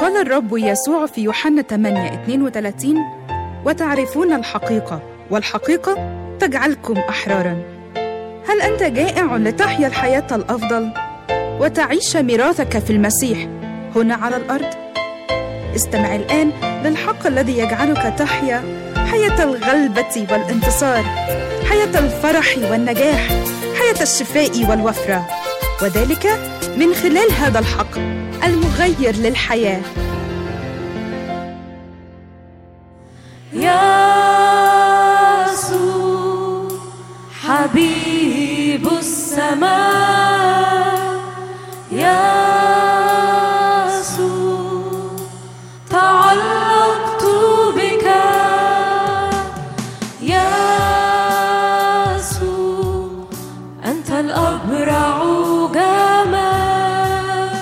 قال الرب يسوع في يوحنا 8 32 وتعرفون الحقيقة والحقيقة تجعلكم أحرارا هل أنت جائع لتحيا الحياة الأفضل وتعيش ميراثك في المسيح هنا على الأرض؟ استمع الآن للحق الذي يجعلك تحيا حياة الغلبة والانتصار حياة الفرح والنجاح حياة الشفاء والوفرة وذلك من خلال هذا الحق المغير للحياه يسوع حبيب السماء يسوع تعلقت بك يسوع أنت الأبرع جمال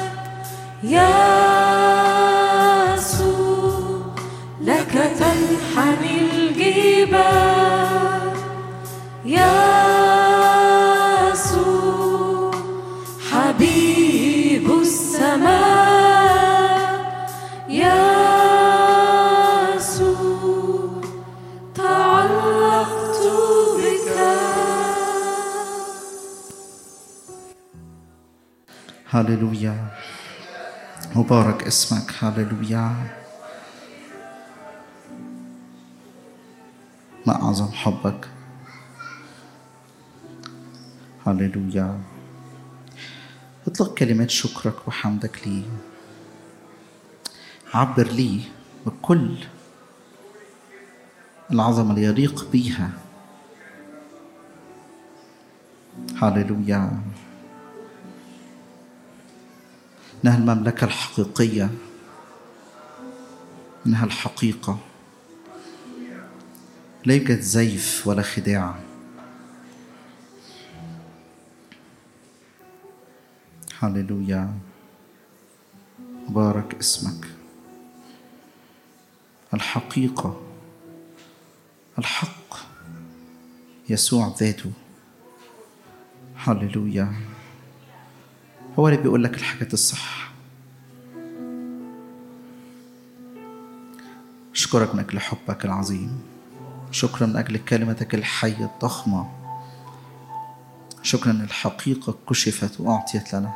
يسوع لك تنحني الجبال يسوع حبيب السماء يسوع تعلقت بك هللويا مبارك اسمك هللويا ما أعظم حبك هللويا اطلق كلمات شكرك وحمدك لي عبر لي بكل العظمة اللي يليق بيها هللويا إنها المملكة الحقيقية إنها الحقيقة لا يوجد زيف ولا خداع هللويا بارك اسمك الحقيقة الحق يسوع ذاته هللويا هو اللي بيقول لك الحاجات الصح أشكرك من أجل حبك العظيم شكرا من أجل كلمتك الحية الضخمة شكرا أن الحقيقة كشفت وأعطيت لنا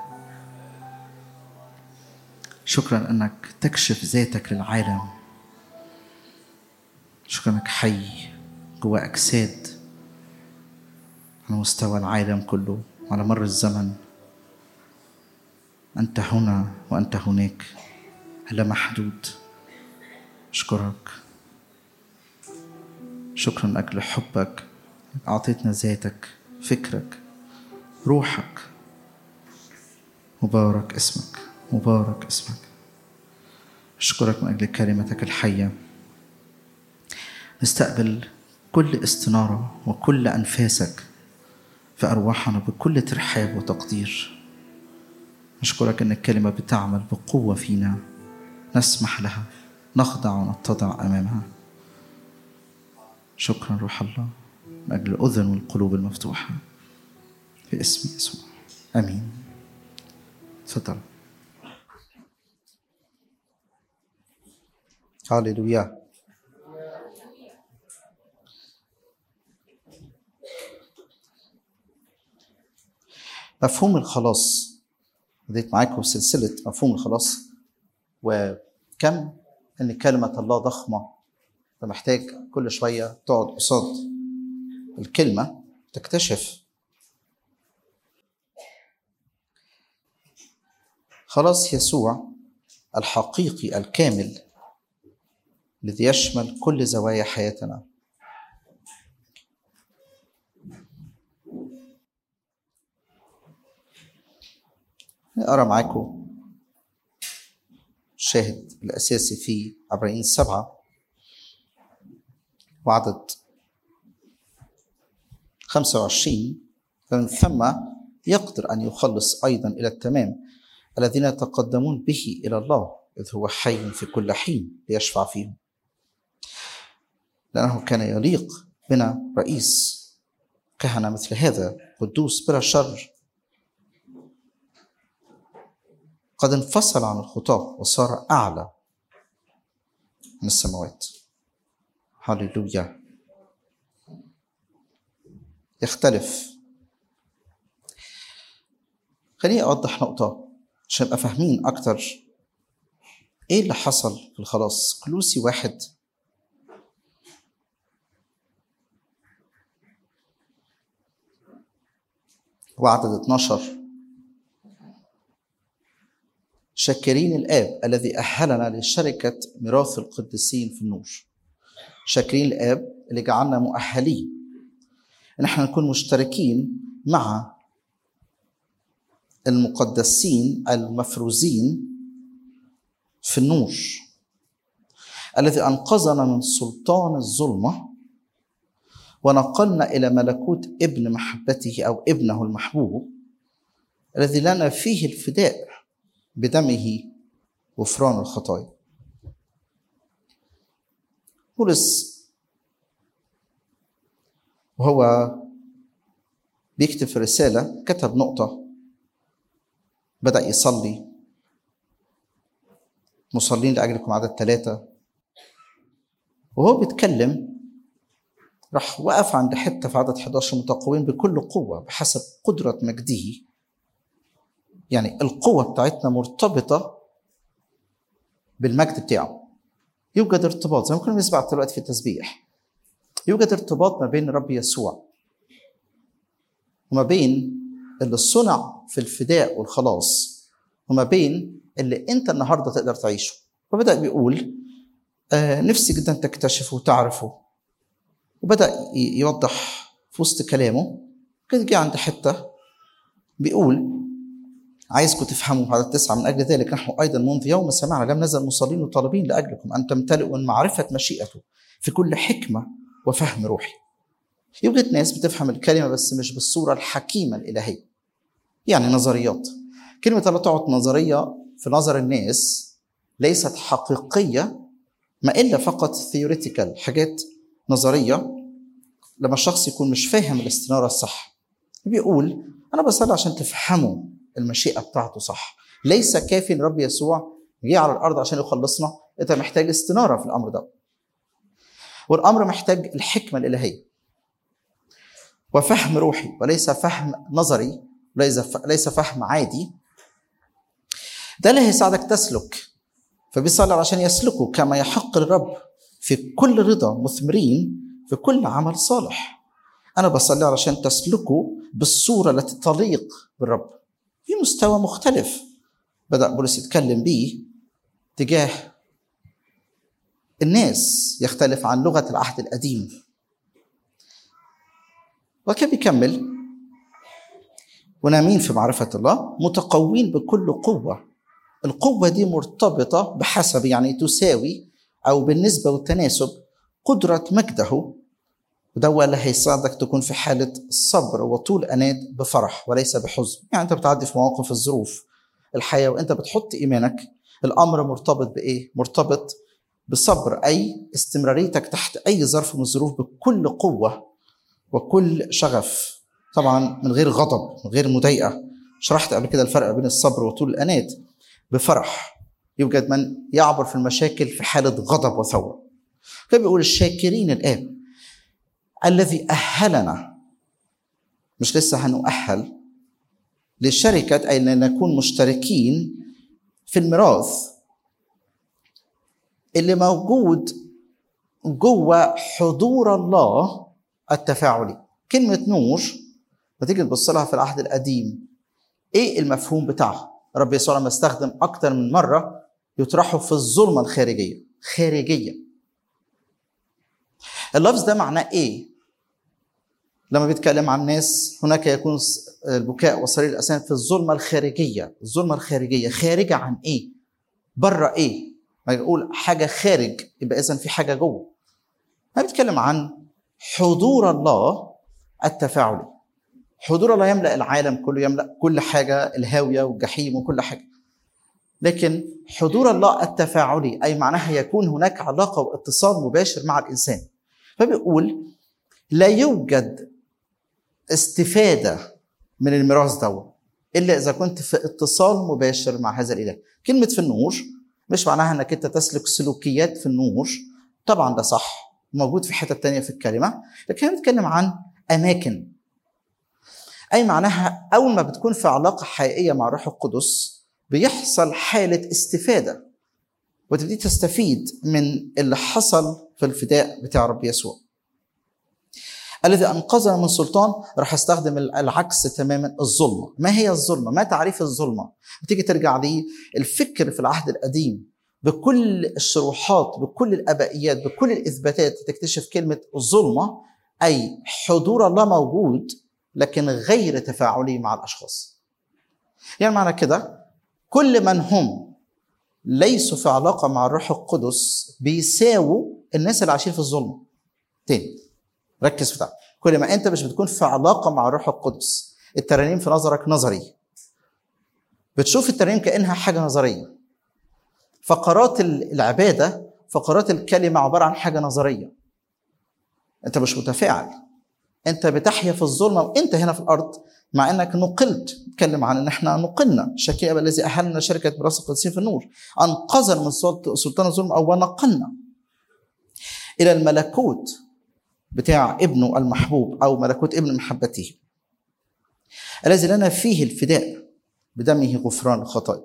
شكرا أنك تكشف ذاتك للعالم شكرا أنك حي جوا أجساد على مستوى العالم كله وعلى مر الزمن أنت هنا وأنت هناك لا محدود أشكرك شكرا من أجل حبك أعطيتنا ذاتك فكرك روحك مبارك اسمك مبارك اسمك أشكرك من أجل كلمتك الحية نستقبل كل استنارة وكل أنفاسك في أرواحنا بكل ترحاب وتقدير نشكرك أن الكلمة بتعمل بقوة فينا نسمح لها نخضع ونتضع أمامها شكرا روح الله من أجل الأذن والقلوب المفتوحة في اسم يسوع آمين تفضل هاليلويا مفهوم الخلاص بديت معاكم سلسلة مفهوم الخلاص وكم ان كلمة الله ضخمة فمحتاج كل شوية تقعد قصاد الكلمة تكتشف خلاص يسوع الحقيقي الكامل الذي يشمل كل زوايا حياتنا أقرأ معاكم الشاهد الأساسي في عبرانيين سبعة وعدد 25 فمن ثم يقدر أن يخلص أيضا إلى التمام الذين يتقدمون به إلى الله إذ هو حي في كل حين ليشفع فيهم لأنه كان يليق بنا رئيس كهنة مثل هذا قدوس بلا شر قد انفصل عن الخطاة وصار أعلى من السماوات هللويا يختلف خليني اوضح نقطه عشان نبقى فاهمين اكتر ايه اللي حصل في الخلاص كلوسي واحد وعدد 12 شاكرين الآب الذي أهلنا لشركة ميراث القديسين في النور شاكرين الآب اللي جعلنا مؤهلين إن احنا نكون مشتركين مع المقدسين المفروزين في النور الذي أنقذنا من سلطان الظلمة ونقلنا إلى ملكوت ابن محبته أو ابنه المحبوب الذي لنا فيه الفداء بدمه غفران الخطايا بولس وهو بيكتب في رسالة كتب نقطة بدأ يصلي مصلين لأجلكم عدد ثلاثة وهو بيتكلم راح وقف عند حتة في عدد 11 متقوين بكل قوة بحسب قدرة مجده يعني القوة بتاعتنا مرتبطة بالمجد بتاعه يوجد ارتباط زي ما كنا بنسمع دلوقتي في التسبيح يوجد ارتباط ما بين الرب يسوع وما بين اللي صنع في الفداء والخلاص وما بين اللي انت النهارده تقدر تعيشه فبدا بيقول آه نفسي جدا تكتشفه وتعرفه وبدا ي- يوضح في وسط كلامه كده جه عند حته بيقول عايزكم تفهموا في عدد تسعة من أجل ذلك نحن أيضا منذ يوم سمعنا لم نزل مصلين وطالبين لأجلكم أن تمتلئوا من معرفة مشيئته في كل حكمة وفهم روحي يوجد ناس بتفهم الكلمة بس مش بالصورة الحكيمة الإلهية يعني نظريات كلمة لا تعط نظرية في نظر الناس ليست حقيقية ما إلا فقط ثيوريتيكال حاجات نظرية لما الشخص يكون مش فاهم الاستنارة الصح بيقول أنا بصلي عشان تفهموا المشيئة بتاعته صح ليس كافي ان رب يسوع جه على الارض عشان يخلصنا انت محتاج استناره في الامر ده والامر محتاج الحكمه الالهيه وفهم روحي وليس فهم نظري ليس ليس فهم عادي ده اللي هيساعدك تسلك فبيصلي عشان يسلكوا كما يحق للرب في كل رضا مثمرين في كل عمل صالح انا بصلي علشان تسلكوا بالصوره التي تليق بالرب في مستوى مختلف بدأ بولس يتكلم بيه تجاه الناس يختلف عن لغة العهد القديم وكان بيكمل ونامين في معرفة الله متقوين بكل قوة القوة دي مرتبطة بحسب يعني تساوي أو بالنسبة والتناسب قدرة مجده وده هو اللي هيساعدك تكون في حالة صبر وطول أناد بفرح وليس بحزن يعني أنت بتعدي في مواقف الظروف الحياة وأنت بتحط إيمانك الأمر مرتبط بإيه؟ مرتبط بصبر أي استمراريتك تحت أي ظرف من الظروف بكل قوة وكل شغف طبعا من غير غضب من غير مضايقة شرحت قبل كده الفرق بين الصبر وطول الأناد بفرح يوجد من يعبر في المشاكل في حالة غضب وثورة فبيقول الشاكرين الآب الذي أهلنا مش لسه هنؤهل لشركة أي أن نكون مشتركين في الميراث اللي موجود جوه حضور الله التفاعلي كلمة نور ما تيجي تبص لها في العهد القديم ايه المفهوم بتاعها رب يسوع لما استخدم اكتر من مرة يطرحه في الظلمة الخارجية خارجية اللفظ ده معناه ايه لما بيتكلم عن الناس هناك يكون البكاء وصرير الاسنان في الظلمه الخارجيه الظلمه الخارجيه خارجه عن ايه بره ايه ما يقول حاجه خارج يبقى اذا في حاجه جوه ما بيتكلم عن حضور الله التفاعلي حضور الله يملا العالم كله يملا كل حاجه الهاويه والجحيم وكل حاجه لكن حضور الله التفاعلي اي معناها يكون هناك علاقه واتصال مباشر مع الانسان فبيقول لا يوجد استفاده من الميراث دوت الا اذا كنت في اتصال مباشر مع هذا الاله كلمه في النور مش معناها انك انت تسلك سلوكيات في النور طبعا ده صح موجود في حتة تانية في الكلمة لكن بنتكلم عن أماكن أي معناها أول ما بتكون في علاقة حقيقية مع الروح القدس بيحصل حالة استفادة وتبتدي تستفيد من اللي حصل في الفداء بتاع رب يسوع الذي انقذنا من سلطان راح استخدم العكس تماما الظلمه ما هي الظلمه ما تعريف الظلمه تيجي ترجع لي الفكر في العهد القديم بكل الشروحات بكل الابائيات بكل الاثباتات تكتشف كلمه الظلمه اي حضور الله موجود لكن غير تفاعلي مع الاشخاص يعني معنى كده كل من هم ليسوا في علاقه مع الروح القدس بيساووا الناس اللي عايشين في الظلمه تاني ركز في ده كل ما انت مش بتكون في علاقه مع الروح القدس الترانيم في نظرك نظري بتشوف الترانيم كانها حاجه نظريه فقرات العباده فقرات الكلمه عباره عن حاجه نظريه انت مش متفاعل انت بتحيا في الظلمه وانت هنا في الارض مع انك نقلت نتكلم عن ان احنا نقلنا شكيب الذي اهلنا شركه براس القديسين في النور انقذنا من سلطان الظلم او ونقلنا الى الملكوت بتاع ابنه المحبوب او ملكوت ابن محبته الذي لنا فيه الفداء بدمه غفران الخطايا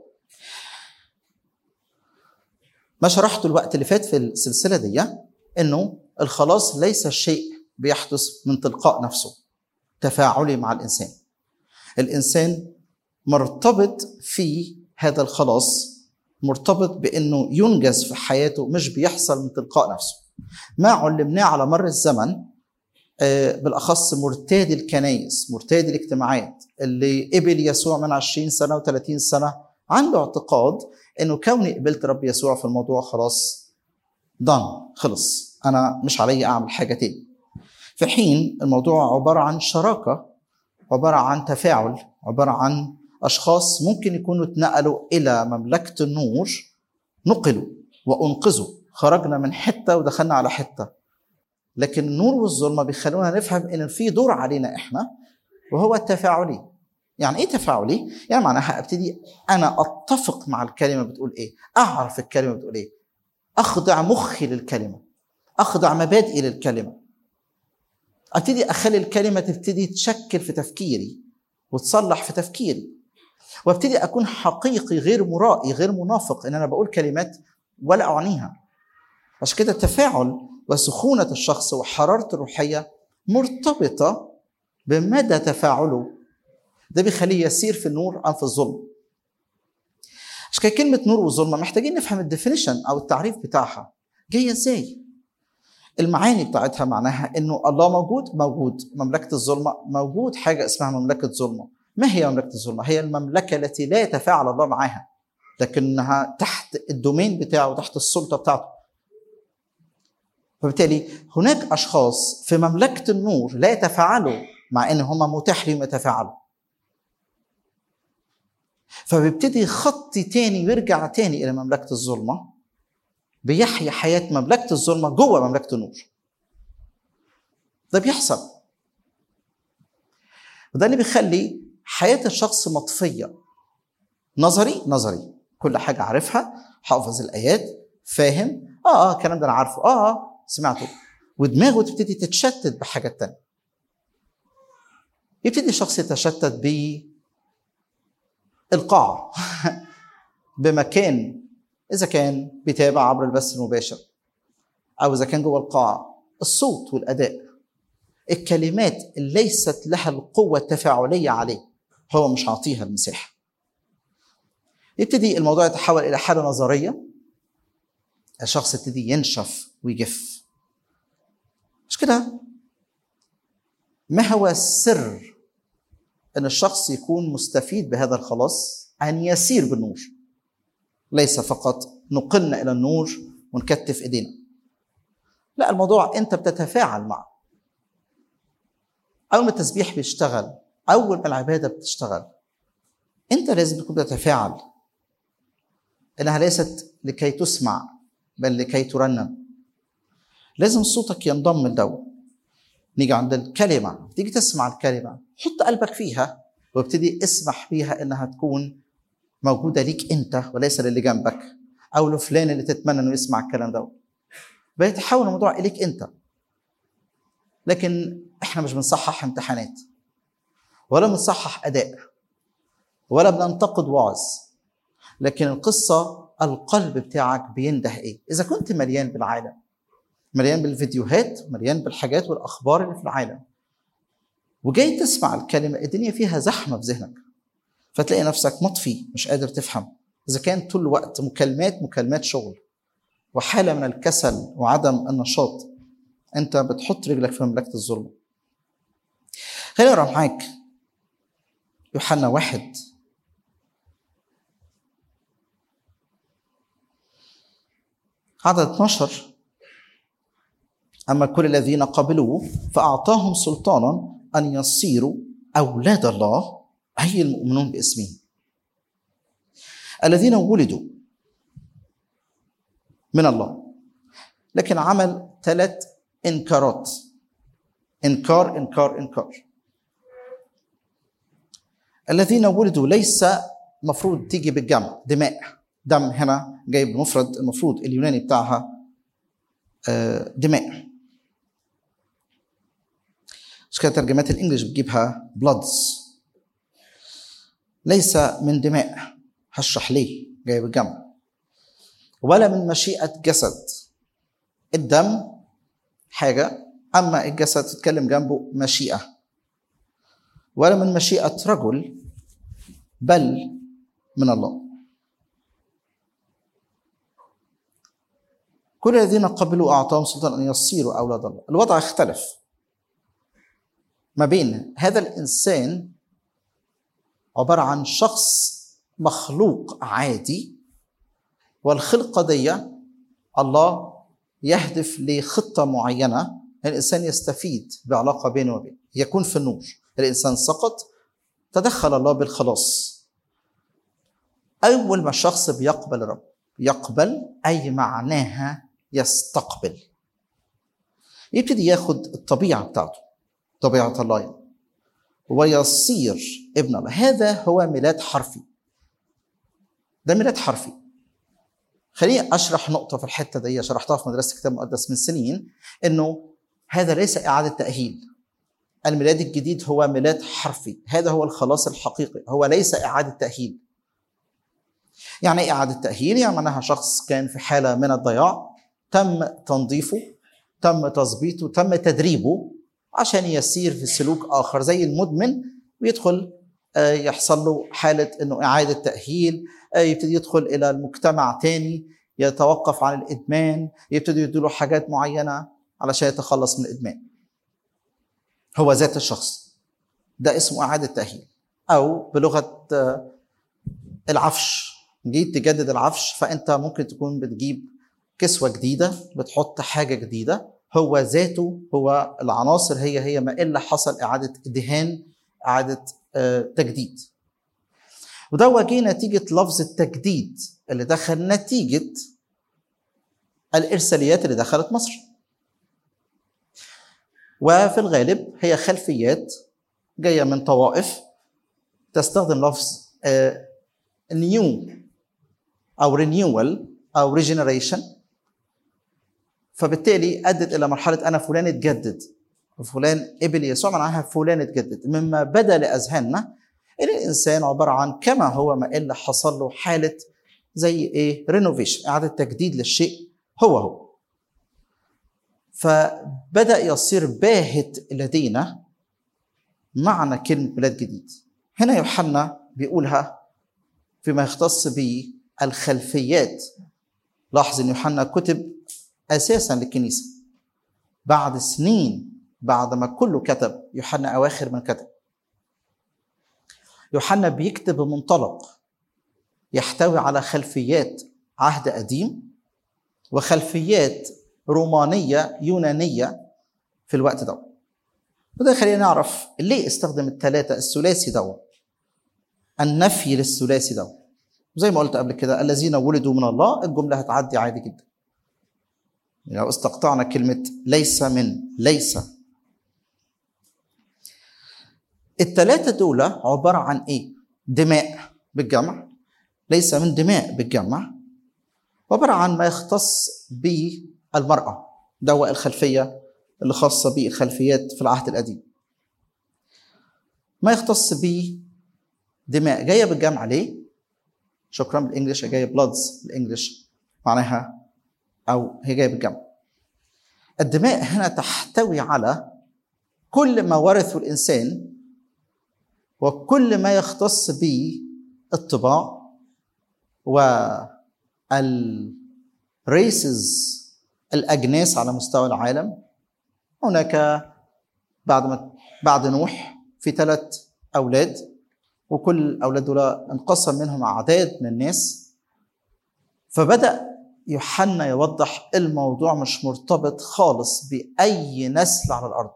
ما شرحته الوقت اللي فات في السلسله دي انه الخلاص ليس شيء بيحدث من تلقاء نفسه تفاعلي مع الانسان الانسان مرتبط في هذا الخلاص مرتبط بانه ينجز في حياته مش بيحصل من تلقاء نفسه ما علمناه على مر الزمن بالاخص مرتاد الكنايس مرتاد الاجتماعات اللي قبل يسوع من 20 سنه و30 سنه عنده اعتقاد انه كوني قبلت رب يسوع في الموضوع خلاص دان خلص انا مش علي اعمل حاجه تاني في حين الموضوع عباره عن شراكه عباره عن تفاعل عباره عن اشخاص ممكن يكونوا اتنقلوا الى مملكه النور نقلوا وانقذوا خرجنا من حته ودخلنا على حته لكن النور والظلمه بيخلونا نفهم ان في دور علينا احنا وهو التفاعلي يعني ايه تفاعلي يعني معناها ابتدي انا اتفق مع الكلمه بتقول ايه اعرف الكلمه بتقول ايه اخضع مخي للكلمه اخضع مبادئي للكلمه ابتدي اخلي الكلمه تبتدي تشكل في تفكيري وتصلح في تفكيري وابتدي اكون حقيقي غير مرائي غير منافق ان انا بقول كلمات ولا اعنيها عشان كده التفاعل وسخونه الشخص وحرارته الروحيه مرتبطه بمدى تفاعله ده بيخليه يسير في النور ام في الظلم عشان كده كلمه نور وظلمه محتاجين نفهم الديفينيشن او التعريف بتاعها جايه ازاي المعاني بتاعتها معناها انه الله موجود موجود مملكه الظلمه موجود حاجه اسمها مملكه ظلمه ما هي مملكه الظلمه هي المملكه التي لا يتفاعل الله معاها لكنها تحت الدومين بتاعه تحت السلطه بتاعته فبالتالي هناك اشخاص في مملكه النور لا يتفاعلوا مع ان هم متاح لهم يتفاعلوا فبيبتدي خط تاني ويرجع تاني الى مملكه الظلمه بيحيا حياه مملكه الظلمه جوه مملكه النور ده بيحصل وده اللي بيخلي حياه الشخص مطفيه نظري نظري كل حاجه عارفها حافظ الايات فاهم اه اه الكلام ده انا عارفه اه اه سمعته ودماغه تبتدي تتشتت بحاجات تانية يبتدي الشخص يتشتت بالقاع بمكان اذا كان بيتابع عبر البث المباشر او اذا كان جوه القاعه الصوت والاداء الكلمات اللي ليست لها القوه التفاعليه عليه هو مش عاطيها المساحه يبتدي الموضوع يتحول الى حاله نظريه الشخص يبتدي ينشف ويجف مش كده ما هو السر ان الشخص يكون مستفيد بهذا الخلاص ان يسير بالنور ليس فقط نقلنا الى النور ونكتف ايدينا لا الموضوع انت بتتفاعل معه اول ما التسبيح بيشتغل اول ما العباده بتشتغل انت لازم تكون بتتفاعل انها ليست لكي تسمع بل لكي ترنم لازم صوتك ينضم لدو نيجي عند الكلمه تيجي تسمع الكلمه حط قلبك فيها وابتدي اسمح بيها انها تكون موجوده ليك انت وليس للي جنبك او لفلان اللي تتمنى انه يسمع الكلام ده بيتحول الموضوع اليك انت لكن احنا مش بنصحح امتحانات ولا بنصحح اداء ولا بننتقد وعظ لكن القصه القلب بتاعك بينده ايه اذا كنت مليان بالعالم مليان بالفيديوهات مليان بالحاجات والاخبار اللي في العالم وجاي تسمع الكلمه الدنيا فيها زحمه في ذهنك فتلاقي نفسك مطفي مش قادر تفهم اذا كان طول الوقت مكالمات مكالمات شغل وحاله من الكسل وعدم النشاط انت بتحط رجلك في مملكه الظلم خليني اقرا معاك يوحنا واحد عدد 12 أما كل الذين قبلوه فأعطاهم سلطانا أن يصيروا أولاد الله أي المؤمنون باسمه الذين ولدوا من الله لكن عمل ثلاث إنكارات إنكار إنكار إنكار الذين ولدوا ليس مفروض تيجي بالجمع دماء دم هنا جاي بمفرد المفروض اليوناني بتاعها آه، دماء مش كده ترجمات الانجليش بتجيبها بلادز ليس من دماء هشرح ليه جاي بالجمع ولا من مشيئة جسد الدم حاجة أما الجسد تتكلم جنبه مشيئة ولا من مشيئة رجل بل من الله كل الذين قبلوا أعطاهم سلطان أن يصيروا أولاد الله الوضع اختلف ما بين هذا الإنسان عبارة عن شخص مخلوق عادي والخلقة دي الله يهدف لخطة معينة الإنسان يستفيد بعلاقة بينه وبينه يكون في النور الإنسان سقط تدخل الله بالخلاص أول ما الشخص بيقبل الرب يقبل أي معناها يستقبل يبتدي ياخد الطبيعة بتاعته طبيعة الله يعني. ويصير ابن الله هذا هو ميلاد حرفي ده ميلاد حرفي خليني اشرح نقطه في الحته دي شرحتها في مدرسه الكتاب المقدس من سنين انه هذا ليس اعاده تاهيل الميلاد الجديد هو ميلاد حرفي هذا هو الخلاص الحقيقي هو ليس اعاده تاهيل يعني ايه اعاده تاهيل يعني معناها شخص كان في حاله من الضياع تم تنظيفه تم تظبيطه تم تدريبه عشان يسير في سلوك اخر زي المدمن ويدخل آه، يحصل له حاله انه اعاده تاهيل آه، يبتدي يدخل الى المجتمع تاني يتوقف عن الادمان يبتدي يديله حاجات معينه علشان يتخلص من الادمان هو ذات الشخص ده اسمه اعاده تاهيل او بلغه آه، العفش جيت تجدد العفش فانت ممكن تكون بتجيب كسوه جديده بتحط حاجه جديده هو ذاته هو العناصر هي هي ما الا حصل اعاده دهان اعاده آه، تجديد وده جه نتيجه لفظ التجديد اللي دخل نتيجه الارساليات اللي دخلت مصر وفي الغالب هي خلفيات جايه من طوائف تستخدم لفظ نيو او رينيوال او ريجنريشن فبالتالي ادت الى مرحله انا فلان اتجدد فلان قبل يسوع معناها فلان اتجدد مما بدا لاذهاننا ان الانسان عباره عن كما هو ما الا حصل له حاله زي ايه رينوفيشن اعاده تجديد للشيء هو هو فبدا يصير باهت لدينا معنى كلمه ميلاد جديد هنا يوحنا بيقولها فيما يختص بالخلفيات لاحظ ان يوحنا كتب اساسا للكنيسه بعد سنين بعد ما كله كتب يوحنا اواخر من كتب يوحنا بيكتب بمنطلق يحتوي على خلفيات عهد قديم وخلفيات رومانيه يونانيه في الوقت ده وده خلينا نعرف ليه استخدم الثلاثه الثلاثي ده النفي للثلاثي ده زي ما قلت قبل كده الذين ولدوا من الله الجمله هتعدي عادي جدا لو استقطعنا كلمة ليس من ليس التلاتة دول عبارة عن إيه؟ دماء بالجمع ليس من دماء بالجمع عبارة عن ما يختص بالمرأة ده هو الخلفية اللي خاصة بالخلفيات في العهد القديم ما يختص بدماء جاية بالجمع ليه؟ شكرا بالانجلش هي جاية بلادز بالانجلش معناها أو هي جاية بالجمع الدماء هنا تحتوي على كل ما ورثه الإنسان وكل ما يختص بالطباع والريسز الأجناس على مستوى العالم هناك بعد ما بعد نوح في ثلاث أولاد وكل الأولاد دول انقسم منهم أعداد من الناس فبدأ يوحنا يوضح الموضوع مش مرتبط خالص بأي نسل على الأرض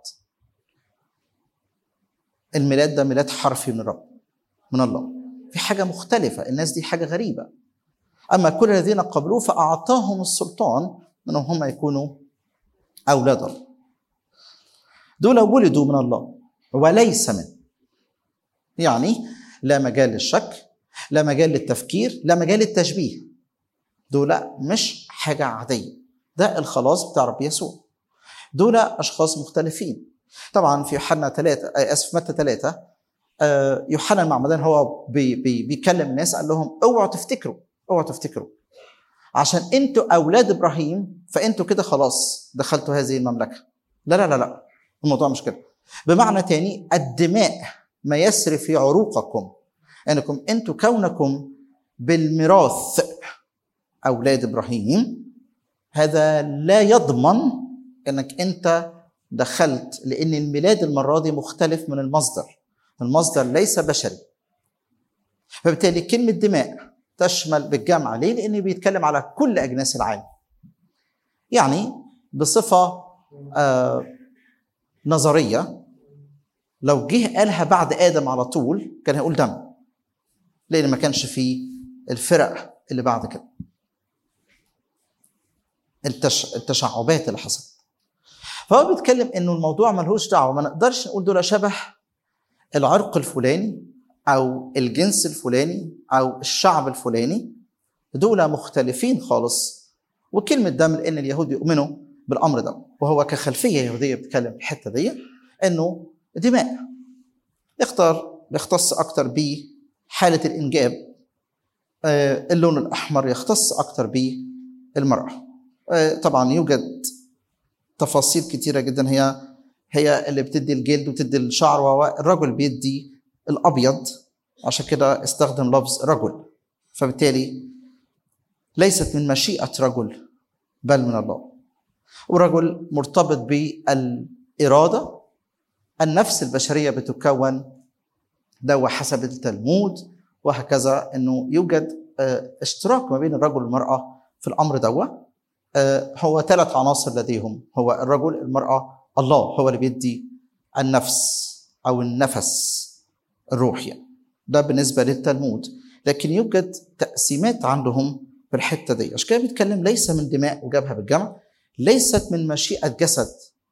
الميلاد ده ميلاد حرفي من الرب من الله في حاجة مختلفة الناس دي حاجة غريبة أما كل الذين قبلوه فأعطاهم السلطان أنهم هم يكونوا أولاد الله دول ولدوا من الله وليس من يعني لا مجال للشك لا مجال للتفكير لا مجال للتشبيه دول مش حاجة عادية ده الخلاص بتاع رب يسوع دول أشخاص مختلفين طبعا في يوحنا ثلاثة آسف متى ثلاثة يوحنا المعمدان هو بي بي بيكلم الناس قال لهم اوعوا تفتكروا اوعوا تفتكروا عشان انتوا اولاد ابراهيم فانتوا كده خلاص دخلتوا هذه المملكه لا لا لا لا الموضوع مش كده بمعنى تاني الدماء ما يسري في عروقكم انكم انتوا كونكم بالميراث اولاد ابراهيم هذا لا يضمن انك انت دخلت لان الميلاد المره دي مختلف من المصدر المصدر ليس بشري فبالتالي كلمه دماء تشمل بالجمع ليه؟ لأنه بيتكلم على كل أجناس العالم. يعني بصفة آه نظرية لو جه قالها بعد آدم على طول كان هيقول دم. لأن ما كانش فيه الفرق اللي بعد كده. التش... التشعبات اللي حصلت. فهو بيتكلم انه الموضوع ملهوش دعوه ما نقدرش نقول دول شبه العرق الفلاني او الجنس الفلاني او الشعب الفلاني دول مختلفين خالص وكلمه ده من ان اليهود يؤمنوا بالامر ده وهو كخلفيه يهوديه بتتكلم في الحته دي انه دماء يختار يختص اكتر بحاله الانجاب اللون الاحمر يختص اكتر بالمراه طبعا يوجد تفاصيل كتيره جدا هي هي اللي بتدي الجلد وتدي الشعر والرجل بيدي الابيض عشان كده استخدم لفظ رجل فبالتالي ليست من مشيئه رجل بل من الله ورجل مرتبط بالاراده النفس البشريه بتكون ده حسب التلمود وهكذا انه يوجد اشتراك ما بين الرجل والمراه في الامر ده هو ثلاث عناصر لديهم هو الرجل المراه الله هو اللي بيدي النفس او النفس الروحي ده بالنسبه للتلمود لكن يوجد تقسيمات عندهم في الحته دي عشان كده بيتكلم ليس من دماء وجابها بالجمع ليست من مشيئه جسد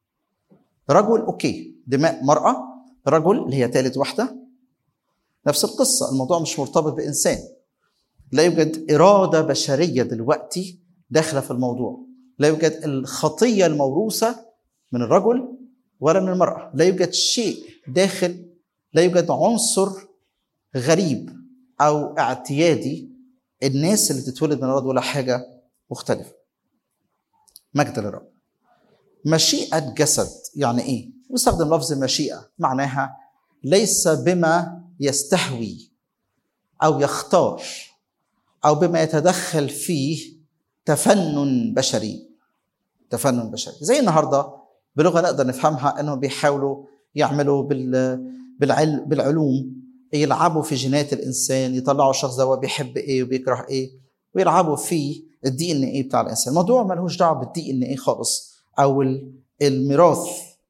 رجل اوكي دماء مراه رجل اللي هي ثالث واحده نفس القصه الموضوع مش مرتبط بانسان لا يوجد اراده بشريه دلوقتي داخله في الموضوع لا يوجد الخطيه الموروثه من الرجل ولا من المراه لا يوجد شيء داخل لا يوجد عنصر غريب او اعتيادي الناس اللي تتولد من الارض ولا حاجه مختلفه مجد للرب مشيئه جسد يعني ايه يستخدم لفظ مشيئه معناها ليس بما يستهوي او يختار او بما يتدخل فيه تفنن بشري تفنن بشري زي النهارده بلغه نقدر نفهمها انهم بيحاولوا يعملوا بال بالعلم بالعلوم يلعبوا في جينات الانسان يطلعوا الشخص ده بيحب ايه وبيكره ايه ويلعبوا في الدي ان ايه بتاع الانسان الموضوع ملهوش دعوه بالدي ان ايه خالص او الميراث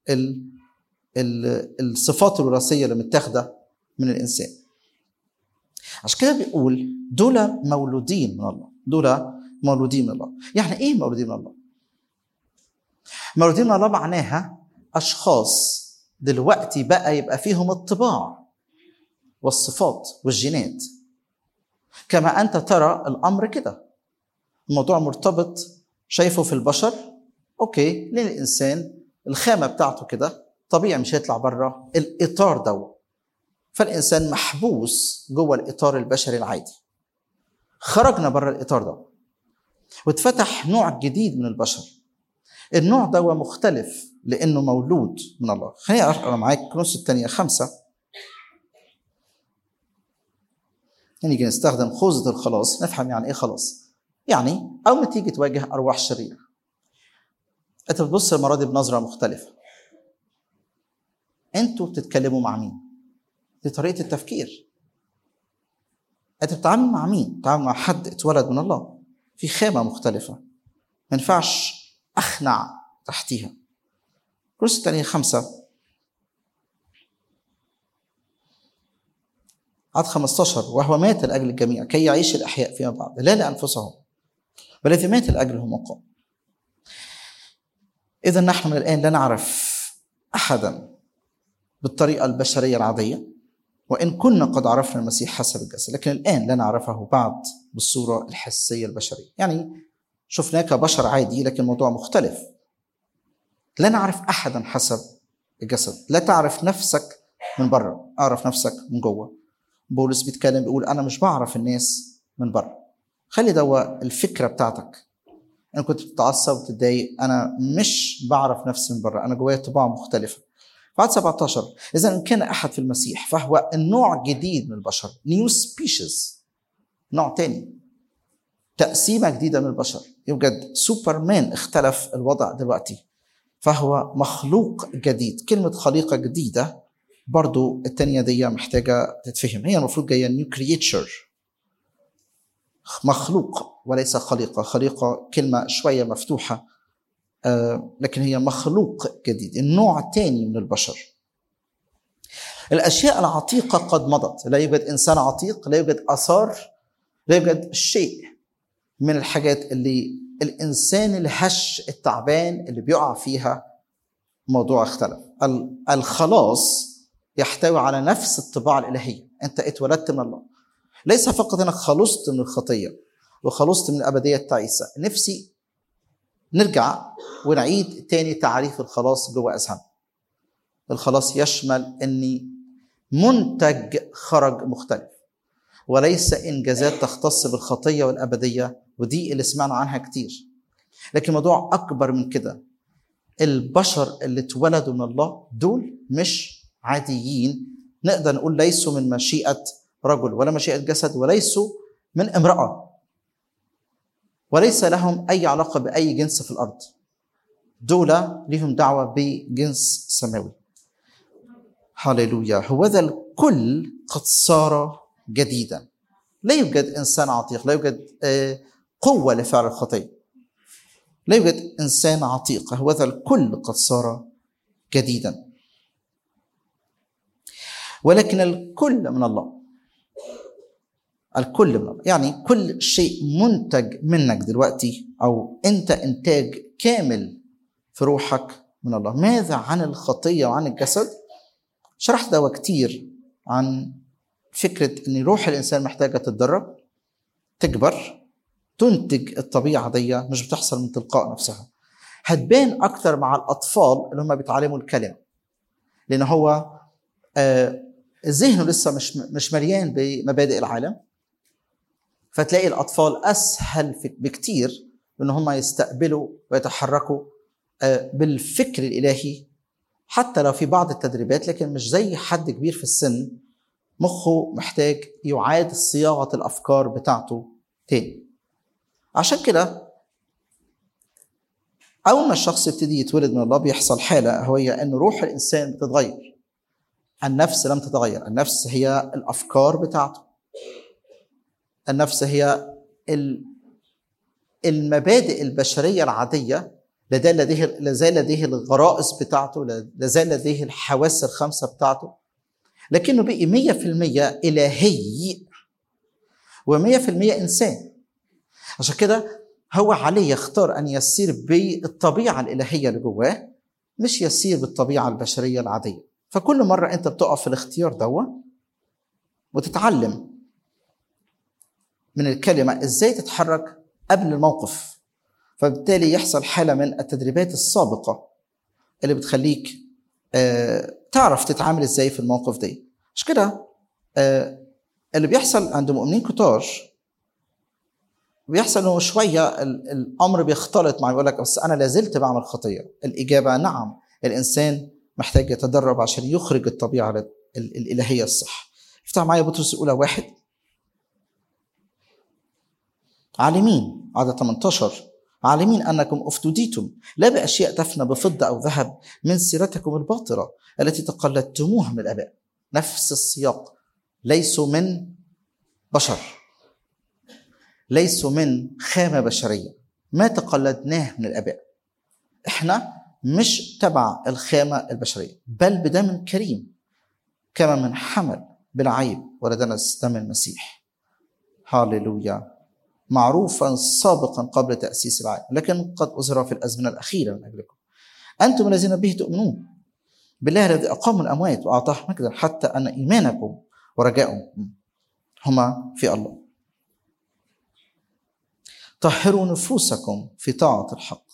الصفات الوراثيه اللي متاخده من الانسان عشان كده بيقول دول مولودين من الله دول مولودين من الله يعني ايه مولودين من الله مولودين من الله معناها اشخاص دلوقتي بقى يبقى فيهم الطباع والصفات والجينات كما انت ترى الامر كده الموضوع مرتبط شايفه في البشر اوكي ليه الانسان الخامه بتاعته كده طبيعي مش هيطلع بره الاطار ده فالانسان محبوس جوه الاطار البشري العادي خرجنا بره الاطار ده واتفتح نوع جديد من البشر النوع ده مختلف لانه مولود من الله خليني اقرا معاك كرونس الثانيه خمسه نيجي نستخدم خوذة الخلاص نفهم يعني ايه خلاص يعني اول ما تيجي تواجه ارواح شريره انت بتبص المره دي بنظره مختلفه انتوا بتتكلموا مع مين دي طريقه التفكير انت بتتعامل مع مين بتتعامل مع حد اتولد من الله في خامه مختلفه ما ينفعش اخنع تحتيها كرسي الثانية خمسة عدد 15 وهو مات لأجل الجميع كي يعيش الأحياء فيما بعد لا لأنفسهم بل الذي مات لأجلهم وقام إذا نحن من الآن لا نعرف أحدا بالطريقة البشرية العادية وإن كنا قد عرفنا المسيح حسب الجسد لكن الآن لا نعرفه بعد بالصورة الحسية البشرية يعني شفناه كبشر عادي لكن الموضوع مختلف لا نعرف أحدا حسب الجسد لا تعرف نفسك من بره أعرف نفسك من جوه بولس بيتكلم بيقول أنا مش بعرف الناس من بره خلي دوا الفكرة بتاعتك أنا كنت بتتعصب وتتضايق أنا مش بعرف نفسي من بره أنا جوايا طباع مختلفة بعد 17 إذا إن كان أحد في المسيح فهو النوع جديد من البشر نيو سبيشيز نوع تاني تقسيمة جديدة من البشر يوجد سوبرمان اختلف الوضع دلوقتي فهو مخلوق جديد كلمة خليقة جديدة برضو التانية دي محتاجة تتفهم هي المفروض جاية نيو كريتشر مخلوق وليس خليقة خليقة كلمة شوية مفتوحة آه لكن هي مخلوق جديد النوع تاني من البشر الأشياء العتيقة قد مضت لا يوجد إنسان عتيق لا يوجد آثار لا يوجد شيء من الحاجات اللي الإنسان الهش التعبان اللي بيقع فيها موضوع اختلف الخلاص يحتوي على نفس الطباع الإلهية أنت اتولدت من الله ليس فقط أنك خلصت من الخطية وخلصت من الأبدية التعيسة نفسي نرجع ونعيد تاني تعريف الخلاص جوه أذهان الخلاص يشمل أني منتج خرج مختلف وليس إنجازات تختص بالخطية والأبدية ودي اللي سمعنا عنها كتير لكن الموضوع أكبر من كده البشر اللي اتولدوا من الله دول مش عاديين نقدر نقول ليسوا من مشيئة رجل ولا مشيئة جسد وليسوا من امرأة وليس لهم أي علاقة بأي جنس في الأرض دول لهم دعوة بجنس سماوي هللويا هو ذا الكل قد صار جديدا لا يوجد إنسان عتيق لا يوجد قوة لفعل الخطية لا يوجد إنسان عتيق هو ذا الكل قد صار جديدا ولكن الكل من الله الكل من الله يعني كل شيء منتج منك دلوقتي او انت انتاج كامل في روحك من الله ماذا عن الخطيه وعن الجسد شرحت ده كتير عن فكره ان روح الانسان محتاجه تتدرب تكبر تنتج الطبيعه دي مش بتحصل من تلقاء نفسها هتبان اكتر مع الاطفال اللي هم بيتعلموا الكلمه لان هو آه ذهنه لسه مش مش مليان بمبادئ العالم فتلاقي الاطفال اسهل بكتير ان هم يستقبلوا ويتحركوا بالفكر الالهي حتى لو في بعض التدريبات لكن مش زي حد كبير في السن مخه محتاج يعاد صياغه الافكار بتاعته تاني عشان كده اول ما الشخص يبتدي يتولد من الله بيحصل حاله وهي ان روح الانسان بتتغير النفس لم تتغير النفس هي الافكار بتاعته النفس هي المبادئ البشريه العاديه لا لديه لا زال لديه الغرائز بتاعته لا زال لديه الحواس الخمسه بتاعته لكنه بقي 100% الهي و100% انسان عشان كده هو عليه يختار ان يسير بالطبيعه الالهيه اللي جواه مش يسير بالطبيعه البشريه العاديه فكل مرة أنت بتقف في الاختيار دوا وتتعلم من الكلمة إزاي تتحرك قبل الموقف فبالتالي يحصل حاله من التدريبات السابقه اللي بتخليك آه، تعرف تتعامل ازاي في الموقف ده مش كده آه، اللي بيحصل عند مؤمنين كتار بيحصل انه شويه ال- الامر بيختلط مع يقول لك بس انا لازلت بعمل خطيه الاجابه نعم الانسان محتاج يتدرب عشان يخرج الطبيعه ال- ال- الالهيه الصح افتح معايا بطرس الاولى واحد عالمين عدد 18 عالمين انكم افتديتم لا باشياء تفنى بفضه او ذهب من سيرتكم الباطله التي تقلدتموها من الاباء نفس السياق ليسوا من بشر ليسوا من خامه بشريه ما تقلدناه من الاباء احنا مش تبع الخامه البشريه بل بدم كريم كما من حمل بلا عيب ولدنا دم المسيح هاليلويا معروفا سابقا قبل تأسيس العالم لكن قد أظهر في الأزمنة الأخيرة من أجلكم أنتم الذين به تؤمنون بالله الذي أقام الأموات وأعطاه مجدا حتى أن إيمانكم ورجاؤكم هما في الله طهروا نفوسكم في طاعة الحق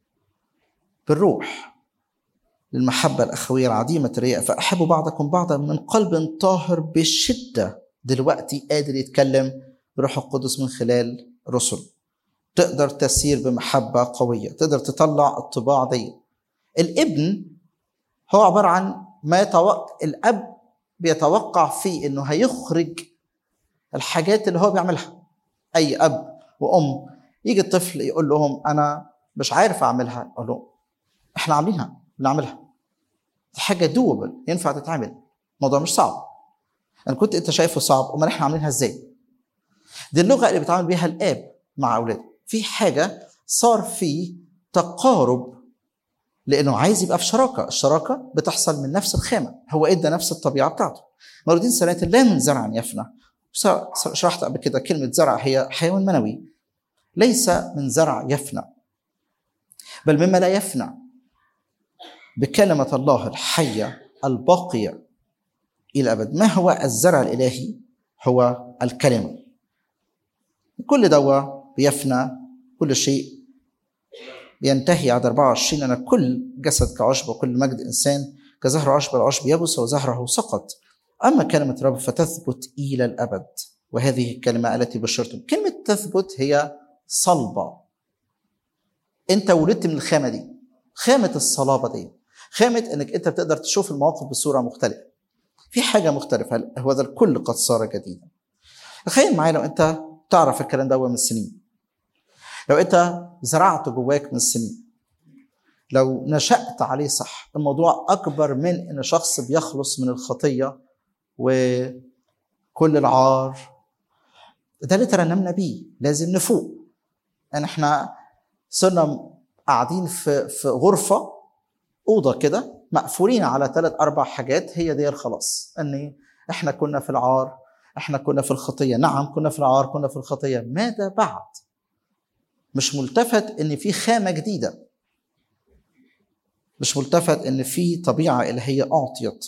بالروح للمحبة الأخوية العديمة الرياء فأحبوا بعضكم بعضا من قلب طاهر بشدة دلوقتي قادر يتكلم بروح القدس من خلال رسل تقدر تسير بمحبة قوية تقدر تطلع الطباع دي الابن هو عبارة عن ما يتوقع الأب بيتوقع فيه إنه هيخرج الحاجات اللي هو بيعملها أي أب وأم يجي الطفل يقول لهم أنا مش عارف أعملها أقول له إحنا عاملينها بنعملها دي حاجة دوبل ينفع تتعمل الموضوع مش صعب أنا كنت أنت شايفه صعب أمال إحنا عاملينها إزاي؟ دي اللغه اللي بيتعامل بيها الاب مع اولاده في حاجه صار في تقارب لانه عايز يبقى في شراكه الشراكه بتحصل من نفس الخامه هو ادى نفس الطبيعه بتاعته مولودين سنه لا من زرع يفنى س- شرحت قبل كده كلمه زرع هي حيوان منوي ليس من زرع يفنى بل مما لا يفنى بكلمه الله الحيه الباقيه الى الابد ما هو الزرع الالهي هو الكلمه كل دواء بيفنى كل شيء بينتهي عدد 24 أن كل جسد كعشب وكل مجد إنسان كزهر عشب العشب يبس وزهره سقط أما كلمة الرب فتثبت إلى الأبد وهذه الكلمة التي بشرتم كلمة تثبت هي صلبة أنت ولدت من الخامة دي خامة الصلابة دي خامة أنك أنت بتقدر تشوف المواقف بصورة مختلفة في حاجة مختلفة هو ذا الكل قد صار جديدا تخيل معايا لو أنت تعرف الكلام ده من سنين لو انت زرعته جواك من سنين لو نشأت عليه صح الموضوع أكبر من إن شخص بيخلص من الخطية وكل العار ده اللي ترنمنا بيه لازم نفوق يعني احنا صرنا قاعدين في في غرفة أوضة كده مقفولين على ثلاث أربع حاجات هي دي الخلاص إن احنا كنا في العار احنا كنا في الخطيه نعم كنا في العار كنا في الخطيه ماذا بعد مش ملتفت ان في خامه جديده مش ملتفت ان في طبيعه الهيه اعطيت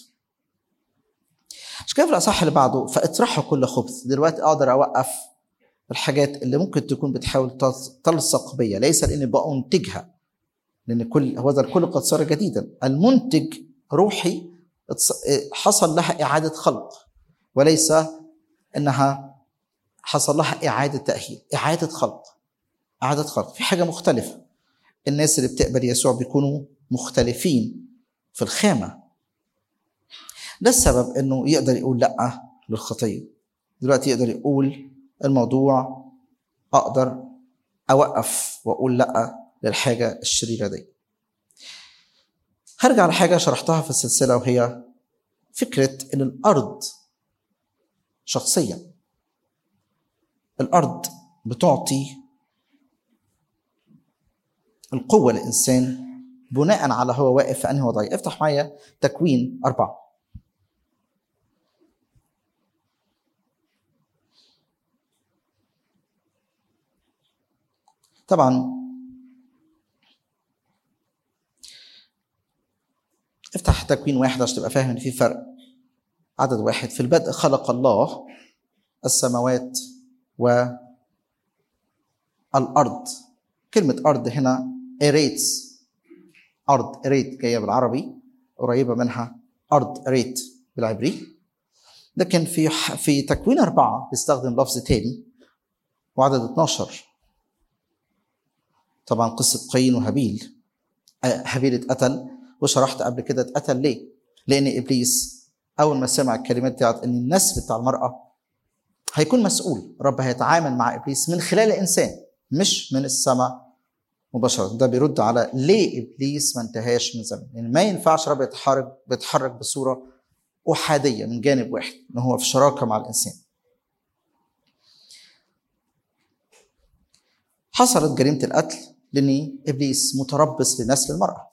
مش كده في الاصح اللي بعده فاطرحوا كل خبث دلوقتي اقدر اوقف الحاجات اللي ممكن تكون بتحاول تلصق بيا ليس لاني بأنتجها لان كل هو ذا الكل قد صار جديدا المنتج روحي حصل لها اعاده خلق وليس انها حصل لها اعاده تاهيل اعاده خلق اعاده خلق في حاجه مختلفه الناس اللي بتقبل يسوع بيكونوا مختلفين في الخامه ده السبب انه يقدر يقول لا للخطيه دلوقتي يقدر يقول الموضوع اقدر اوقف واقول لا للحاجه الشريره دي هرجع لحاجه شرحتها في السلسله وهي فكره ان الارض شخصيا الارض بتعطي القوه للانسان بناء على هو واقف في انهي وضعيه افتح معايا تكوين اربعه طبعا افتح تكوين واحد عشان تبقى فاهم ان في فرق عدد واحد في البدء خلق الله السماوات و الارض كلمه ارض هنا اريتس ارض اريت جايه بالعربي قريبه منها ارض اريت بالعبري لكن في في تكوين أربعة بيستخدم لفظ تاني وعدد 12 طبعا قصة قايين وهابيل آه، هابيل اتقتل وشرحت قبل كده اتقتل ليه؟ لأن إبليس أول ما سمع الكلمات بتاعت إن النسل بتاع المرأة هيكون مسؤول رب هيتعامل مع إبليس من خلال الإنسان مش من السماء مباشرة ده بيرد على ليه إبليس ما انتهاش من زمان يعني ما ينفعش رب يتحرك بيتحرك بصورة أحادية من جانب واحد إن هو في شراكة مع الإنسان حصلت جريمة القتل لأن إبليس متربص لنسل المرأة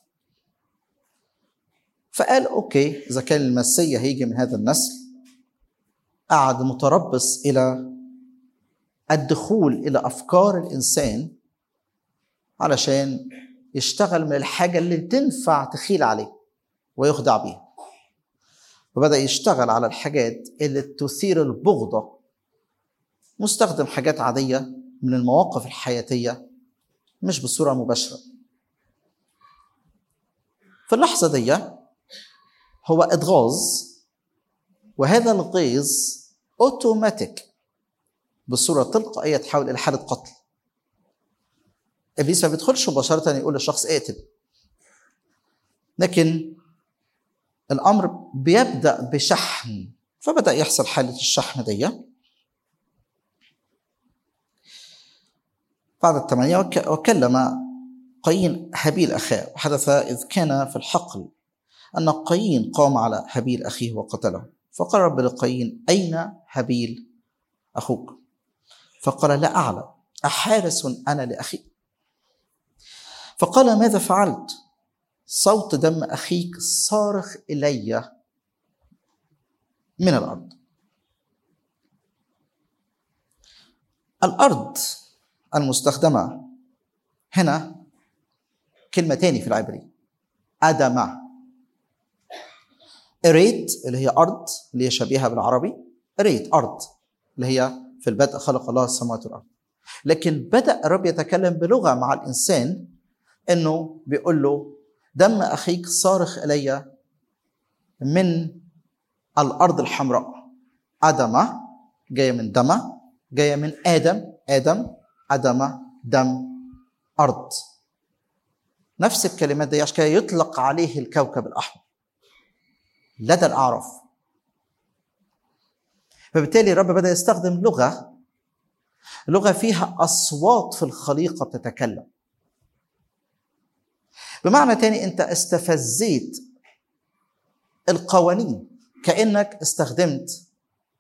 فقال أوكي إذا كان المسيا هيجي من هذا النسل قعد متربص إلى الدخول إلى أفكار الإنسان علشان يشتغل من الحاجة اللي تنفع تخيل عليه ويخدع بيها وبدأ يشتغل على الحاجات اللي تثير البغضة مستخدم حاجات عادية من المواقف الحياتية مش بصورة مباشرة في اللحظة دي هو اتغاظ وهذا الغيظ اوتوماتيك بصورة تلقائية تحول إلى حالة قتل ابليس ما بيدخلش مباشره يقول للشخص اقتل لكن الامر بيبدا بشحن فبدا يحصل حاله الشحن دي بعد الثمانية وك- وكلم قايين هابيل أخاه وحدث إذ كان في الحقل أن قايين قام على هابيل أخيه وقتله فقال رب لقايين أين هابيل أخوك فقال لا أعلم أحارس أنا لأخي فقال ماذا فعلت صوت دم اخيك صارخ الي من الارض الارض المستخدمه هنا كلمه تاني في العبري ادم اريت اللي هي ارض اللي هي شبيهه بالعربي اريت ارض اللي هي في البدء خلق الله السماوات والارض لكن بدا الرب يتكلم بلغه مع الانسان انه بيقول له دم اخيك صارخ الي من الارض الحمراء ادم جايه من دم جايه من ادم ادم ادم دم ارض نفس الكلمات دي عشان كده يطلق عليه الكوكب الاحمر لدى الاعراف فبالتالي الرب بدا يستخدم لغه لغه فيها اصوات في الخليقه بتتكلم بمعنى تاني انت استفزيت القوانين كانك استخدمت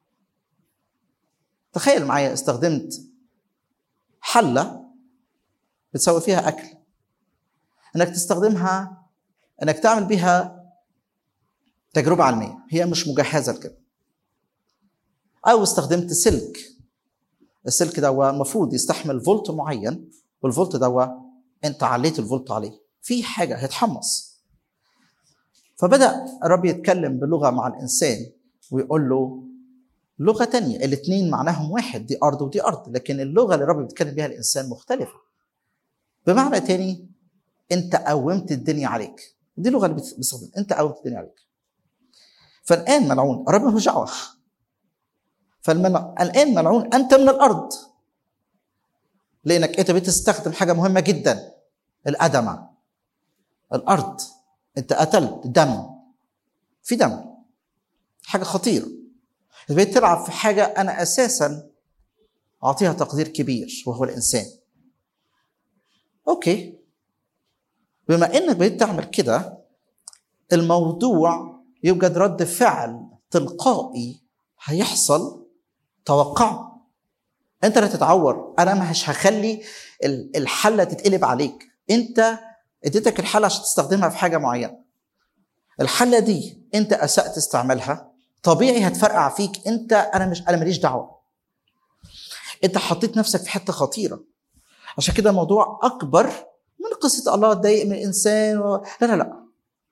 تخيل معايا استخدمت حله بتسوي فيها اكل انك تستخدمها انك تعمل بها تجربه علميه هي مش مجهزه لكده او استخدمت سلك السلك ده المفروض يستحمل فولت معين والفولت ده انت عليت الفولت عليه في حاجه هيتحمص فبدا الرب يتكلم بلغه مع الانسان ويقول له لغه تانية الاثنين معناهم واحد دي ارض ودي ارض لكن اللغه اللي الرب بيتكلم بيها الانسان مختلفه بمعنى تاني انت قومت الدنيا عليك دي اللغه اللي بتستخدم انت قومت الدنيا عليك فالان ملعون الرب ملوش دعوه فالان ملعون انت من الارض لانك انت بتستخدم حاجه مهمه جدا الادمه الارض انت قتلت دم في دم حاجه خطيره بقيت تلعب في حاجه انا اساسا اعطيها تقدير كبير وهو الانسان اوكي بما انك بقيت تعمل كده الموضوع يوجد رد فعل تلقائي هيحصل توقعه انت لا تتعور انا مش هخلي الحله تتقلب عليك انت اديتك الحله عشان تستخدمها في حاجه معينه الحله دي انت اسات استعمالها طبيعي هتفرقع فيك انت انا مش انا ماليش دعوه انت حطيت نفسك في حته خطيره عشان كده الموضوع اكبر من قصه الله اتضايق من الانسان و... لا لا لا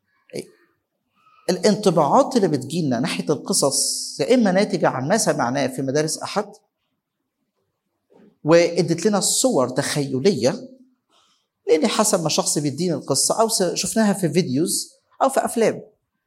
الانطباعات اللي بتجيلنا ناحيه القصص يا اما ناتجه عن ما سمعناه في مدارس احد وادت لنا صور تخيليه لان حسب ما شخص بيدينا القصه او س- شفناها في فيديوز او في افلام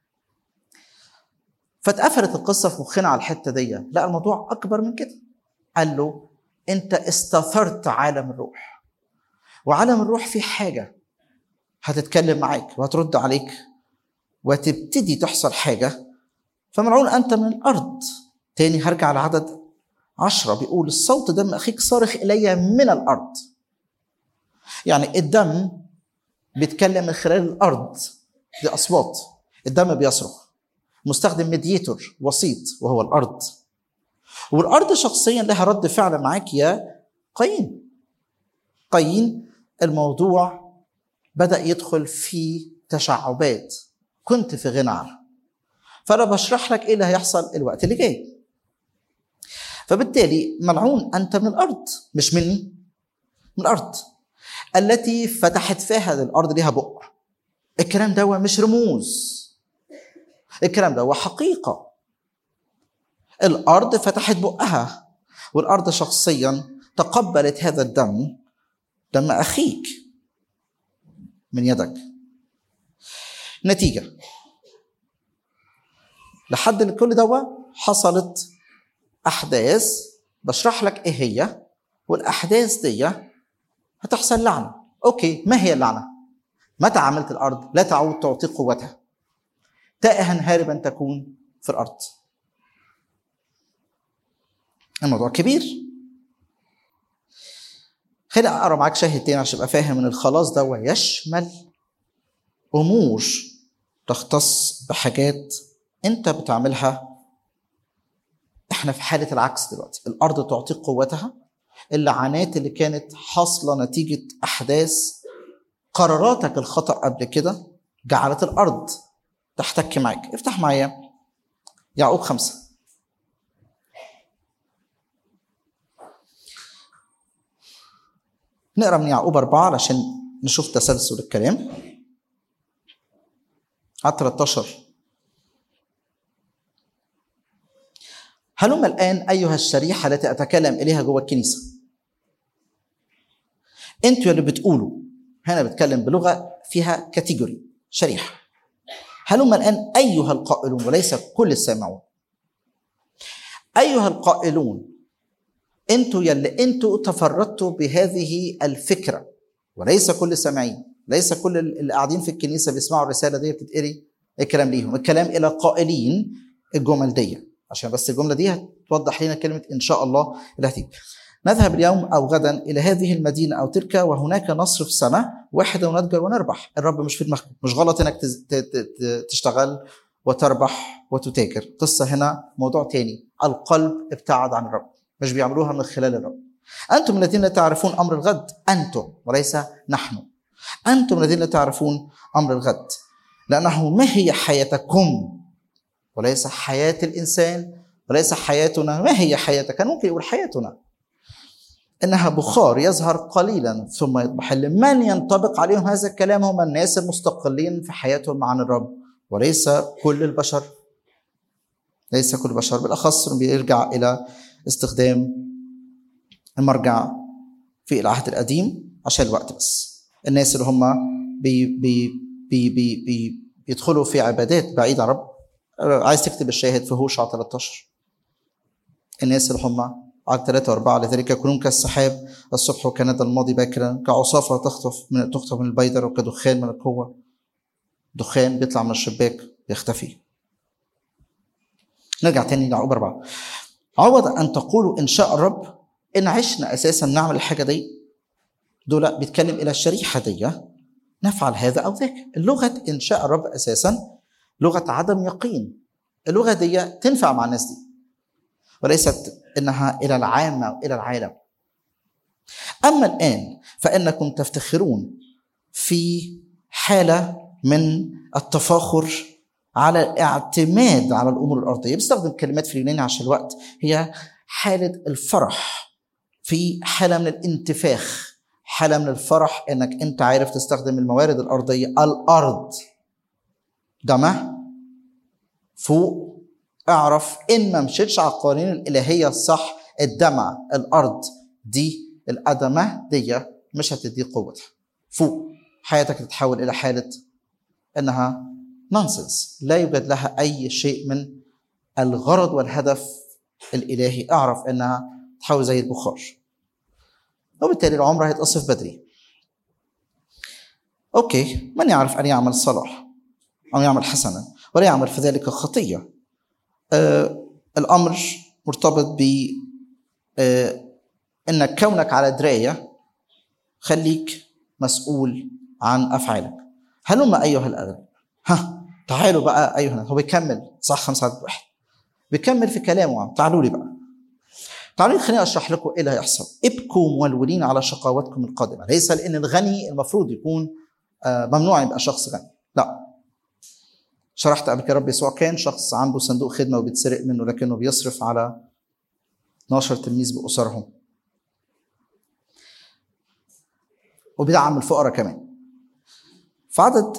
فاتقفلت القصه في مخنا على الحته دي لا الموضوع اكبر من كده قال له انت استثرت عالم الروح وعالم الروح فيه حاجه هتتكلم معاك وهترد عليك وتبتدي تحصل حاجه فملعون انت من الارض تاني هرجع لعدد عشرة بيقول الصوت دم اخيك صارخ الي من الارض يعني الدم بيتكلم من خلال الارض دي اصوات الدم بيصرخ مستخدم ميديتور وسيط وهو الارض والارض شخصيا لها رد فعل معاك يا قايين قايين الموضوع بدا يدخل في تشعبات كنت في غنى عنها فانا بشرح لك ايه اللي هيحصل الوقت اللي جاي فبالتالي ملعون انت من الارض مش مني من الارض التي فتحت فيها الارض ليها بق الكلام ده مش رموز الكلام ده حقيقه الارض فتحت بقها والارض شخصيا تقبلت هذا الدم دم اخيك من يدك نتيجه لحد كل دوا حصلت احداث بشرح لك ايه هي والاحداث دي هتحصل لعنه اوكي ما هي اللعنه متى عملت الارض لا تعود تعطي قوتها تائها هاربا تكون في الارض الموضوع كبير خليني اقرا معاك شاهد تاني عشان ابقى فاهم ان الخلاص ده يشمل امور تختص بحاجات انت بتعملها احنا في حاله العكس دلوقتي الارض تعطيك قوتها اللعنات اللي كانت حاصله نتيجه احداث قراراتك الخطا قبل كده جعلت الارض تحتك معاك افتح معايا يعقوب خمسه نقرا من يعقوب أربعة علشان نشوف تسلسل الكلام على 13 هلم الآن أيها الشريحة التي أتكلم إليها جوه الكنيسة أنتوا اللي بتقولوا هنا بتكلم بلغة فيها كاتيجوري شريحة هلم الآن أيها القائلون وليس كل السامعون أيها القائلون انتوا يلي انتوا تفردتوا بهذه الفكره وليس كل السامعين ليس كل اللي قاعدين في الكنيسه بيسمعوا الرساله دي بتتقري الكلام ليهم الكلام الى قائلين الجمل دي عشان بس الجمله دي هتوضح لنا كلمه ان شاء الله اللي هتيجي نذهب اليوم او غدا الى هذه المدينه او تلك وهناك نصرف سنه واحده ونتجر ونربح الرب مش في دماغك مش غلط انك تز- ت- ت- ت- تشتغل وتربح وتتاجر قصه هنا موضوع تاني القلب ابتعد عن الرب مش بيعملوها من خلال الرب أنتم الذين لا تعرفون أمر الغد أنتم وليس نحن أنتم الذين لا تعرفون أمر الغد لأنه ما هي حياتكم وليس حياة الإنسان وليس حياتنا ما هي حياتك كان ممكن يقول حياتنا إنها بخار يظهر قليلا ثم يضمحل من ينطبق عليهم هذا الكلام هم الناس المستقلين في حياتهم عن الرب وليس كل البشر ليس كل البشر بالأخص بيرجع إلى استخدام المرجع في العهد القديم عشان الوقت بس الناس اللي هم بي بي بي بي بي بيدخلوا في عبادات بعيد عن رب عايز تكتب الشاهد في هوشع 13 الناس اللي هم عدد ثلاثة وأربعة لذلك يكونون كالسحاب الصبح وكندى الماضي باكرا كعصافة تخطف من تخطف من البيدر وكدخان من القوة دخان بيطلع من الشباك يختفي نرجع تاني ليعقوب أربعة عوض أن تقولوا إن شاء الرب إن عشنا أساسا نعمل الحاجة دي دول بيتكلم إلى الشريحة دي نفعل هذا أو ذاك اللغة إن شاء الرب أساسا لغة عدم يقين اللغة دي تنفع مع الناس دي وليست إنها إلى العامة أو إلى العالم أما الآن فإنكم تفتخرون في حالة من التفاخر على الاعتماد على الامور الارضيه بستخدم كلمات في اليوناني عشان الوقت هي حاله الفرح في حاله من الانتفاخ حاله من الفرح انك انت عارف تستخدم الموارد الارضيه الارض جمع فوق اعرف ان ما مشيتش على القوانين الالهيه الصح الدمع الارض دي الأدمة دي مش هتديك قوتها فوق حياتك تتحول إلى حالة إنها نونسنس لا يوجد لها أي شيء من الغرض والهدف الإلهي اعرف إنها تحول زي البخار وبالتالي العمر هيتقصف بدري أوكي من يعرف أن يعمل صلاح أو يعمل حسنا ولا يعمل في ذلك خطية آه الأمر مرتبط ب آه انك كونك على درايه خليك مسؤول عن افعالك هلما ايها الاغنياء ها تعالوا بقى ايها الناس هو بيكمل صح خمسة عدد واحد بيكمل في كلامه تعالوا لي بقى تعالوا لي خليني اشرح لكم ايه اللي هيحصل ابكوا مولولين على شقاوتكم القادمه ليس لان الغني المفروض يكون آه ممنوع يبقى شخص غني لا شرحت قبل كده رب يسوع كان شخص عنده صندوق خدمه وبيتسرق منه لكنه بيصرف على 12 تلميذ باسرهم وبيدعم الفقراء كمان في عدد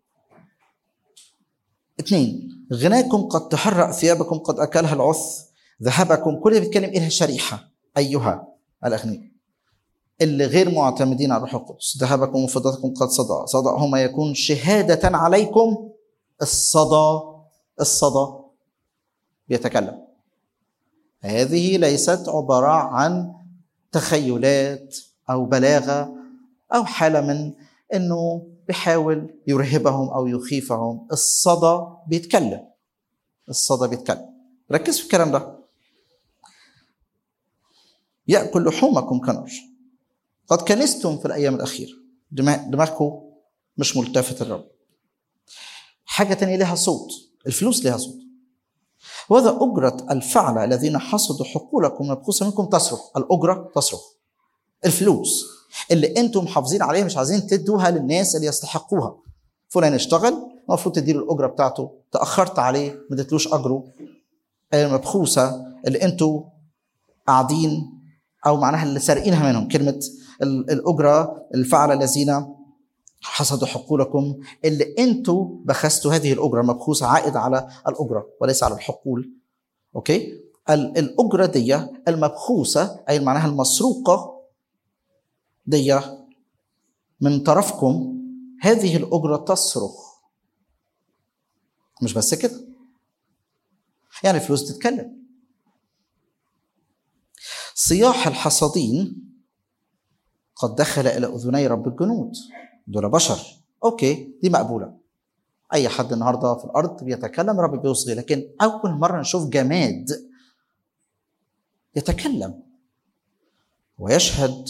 اثنين غناكم قد تحرق ثيابكم قد اكلها العث ذهبكم كل اللي بيتكلم إلها شريحه ايها الاغنياء اللي غير معتمدين على الروح القدس ذهبكم وفضتكم قد صدى صدأهما يكون شهادة عليكم الصدى الصدى بيتكلم هذه ليست عبارة عن تخيلات أو بلاغة أو حالة من إنه بيحاول يرهبهم أو يخيفهم الصدى بيتكلم الصدى بيتكلم ركز في الكلام ده يأكل لحومكم كنار قد كنستم في الأيام الأخيرة دماغ دماغكم مش ملتفت الرب حاجة تانية لها صوت الفلوس لها صوت وهذا أجرة الفعل الذين حصدوا حقولكم مبخوسة منكم تصرخ الأجرة تصرخ الفلوس اللي انتم محافظين عليها مش عايزين تدوها للناس اللي يستحقوها فلان اشتغل المفروض تديله الاجره بتاعته تاخرت عليه ما اديتلوش اجره المبخوسه اللي انتم قاعدين او معناها اللي سارقينها منهم كلمه الاجره الفعل الذين حصدوا حقولكم اللي انتوا بخستوا هذه الاجره المبخوسه عائد على الاجره وليس على الحقول اوكي الاجره دي المبخوسه اي معناها المسروقه دي من طرفكم هذه الأجرة تصرخ مش بس كده يعني الفلوس تتكلم صياح الحصادين قد دخل إلى أذني رب الجنود دول بشر أوكي دي مقبولة أي حد النهاردة في الأرض بيتكلم رب بيصغي لكن أول مرة نشوف جماد يتكلم ويشهد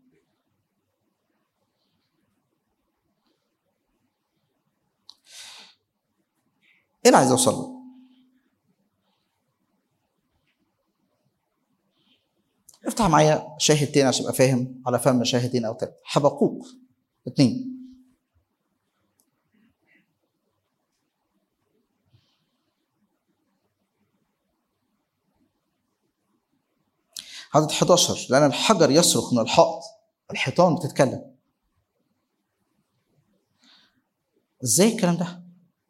ايه اللي عايز اوصل له؟ افتح معايا شاهد تاني عشان ابقى فاهم على فهم شاهدين او ثلاثه حبقوق اثنين عدد 11 لأن الحجر يصرخ من الحائط الحيطان بتتكلم ازاي الكلام ده؟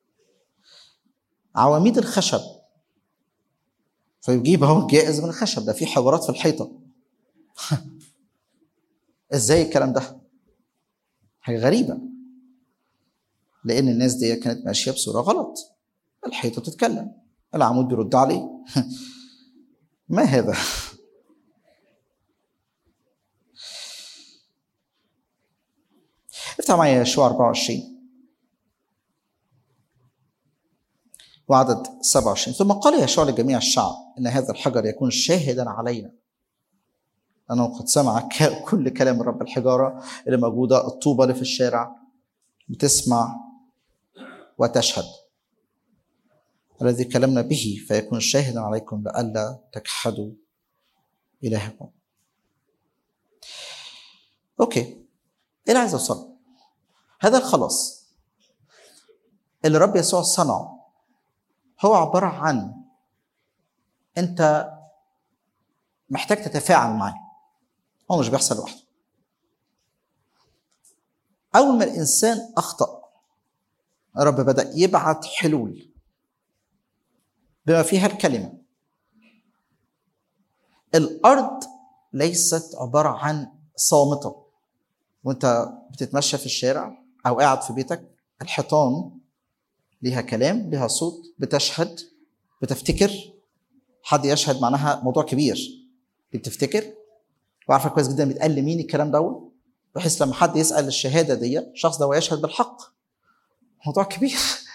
عواميد الخشب فيجيب اهو جائز من الخشب ده في حوارات في الحيطه ازاي الكلام ده حاجه غريبه لان الناس دي كانت ماشيه بصوره غلط الحيطه بتتكلم العمود بيرد عليه ما هذا افتح معايا يشوع 24 وعدد 27 ثم قال يشوع لجميع الشعب ان هذا الحجر يكون شاهدا علينا لانه قد سمع كل كلام الرب الحجاره اللي موجوده الطوبه اللي في الشارع بتسمع وتشهد الذي كلمنا به فيكون شاهدا عليكم لئلا تجحدوا الهكم اوكي ايه اللي عايز اوصل هذا الخلاص اللي الرب يسوع صنعه هو عبارة عن أنت محتاج تتفاعل معاه هو مش بيحصل لوحده أول ما الإنسان أخطأ الرب بدأ يبعت حلول بما فيها الكلمة الأرض ليست عبارة عن صامته وانت بتتمشى في الشارع او قاعد في بيتك الحيطان ليها كلام ليها صوت بتشهد بتفتكر حد يشهد معناها موضوع كبير بتفتكر وعارفه كويس جدا بيتقال لمين الكلام دوت بحيث لما حد يسال الشهاده دي الشخص ده يشهد بالحق موضوع كبير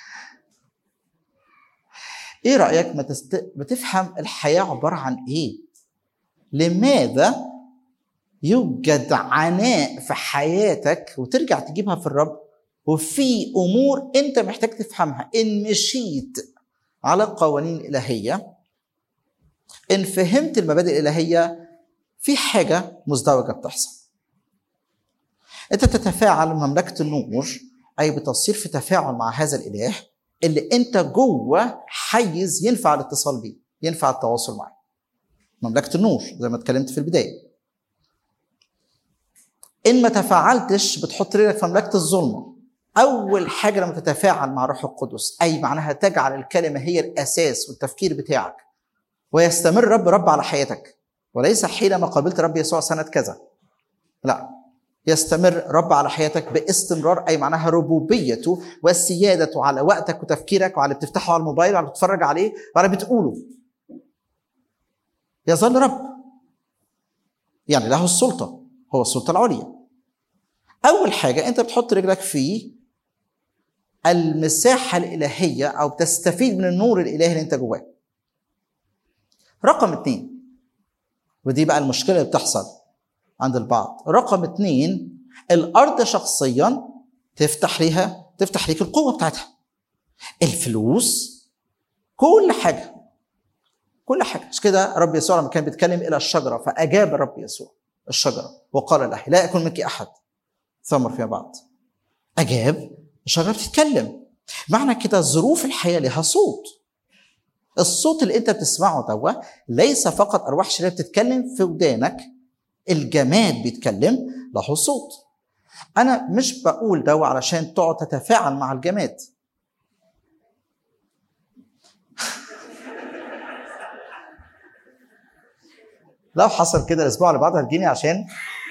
ايه رايك ما تست... بتفهم الحياه عباره عن ايه لماذا يوجد عناء في حياتك وترجع تجيبها في الرب وفي امور انت محتاج تفهمها ان مشيت على القوانين الالهيه ان فهمت المبادئ الالهيه في حاجه مزدوجه بتحصل انت تتفاعل مع مملكه النور اي بتصير في تفاعل مع هذا الاله اللي انت جوه حيز ينفع الاتصال بيه ينفع التواصل معاه مملكه النور زي ما اتكلمت في البدايه ان ما تفاعلتش بتحط رجلك في مملكه الظلمه اول حاجه لما تتفاعل مع روح القدس اي معناها تجعل الكلمه هي الاساس والتفكير بتاعك ويستمر رب رب على حياتك وليس حينما قابلت رب يسوع سنه كذا لا يستمر رب على حياتك باستمرار اي معناها ربوبيته وسيادته على وقتك وتفكيرك وعلى اللي بتفتحه على الموبايل وعلى اللي بتتفرج عليه وعلى اللي بتقوله يظل رب يعني له السلطه هو السلطه العليا اول حاجه انت بتحط رجلك في المساحه الالهيه او بتستفيد من النور الالهي اللي انت جواه رقم اتنين ودي بقى المشكله اللي بتحصل عند البعض رقم اتنين الارض شخصيا تفتح ليها تفتح ليك القوه بتاعتها الفلوس كل حاجه كل حاجه مش كده رب يسوع لما كان بيتكلم الى الشجره فاجاب الرب يسوع الشجره وقال لها لا يكون منك احد ثمر فيما بعد اجاب الشجره بتتكلم معنى كده ظروف الحياه لها صوت الصوت اللي انت بتسمعه دوا ليس فقط ارواح شريره بتتكلم في ودانك الجماد بيتكلم له صوت انا مش بقول دوا علشان تقعد تتفاعل مع الجماد لو حصل كده الاسبوع اللي بعده هتجيني عشان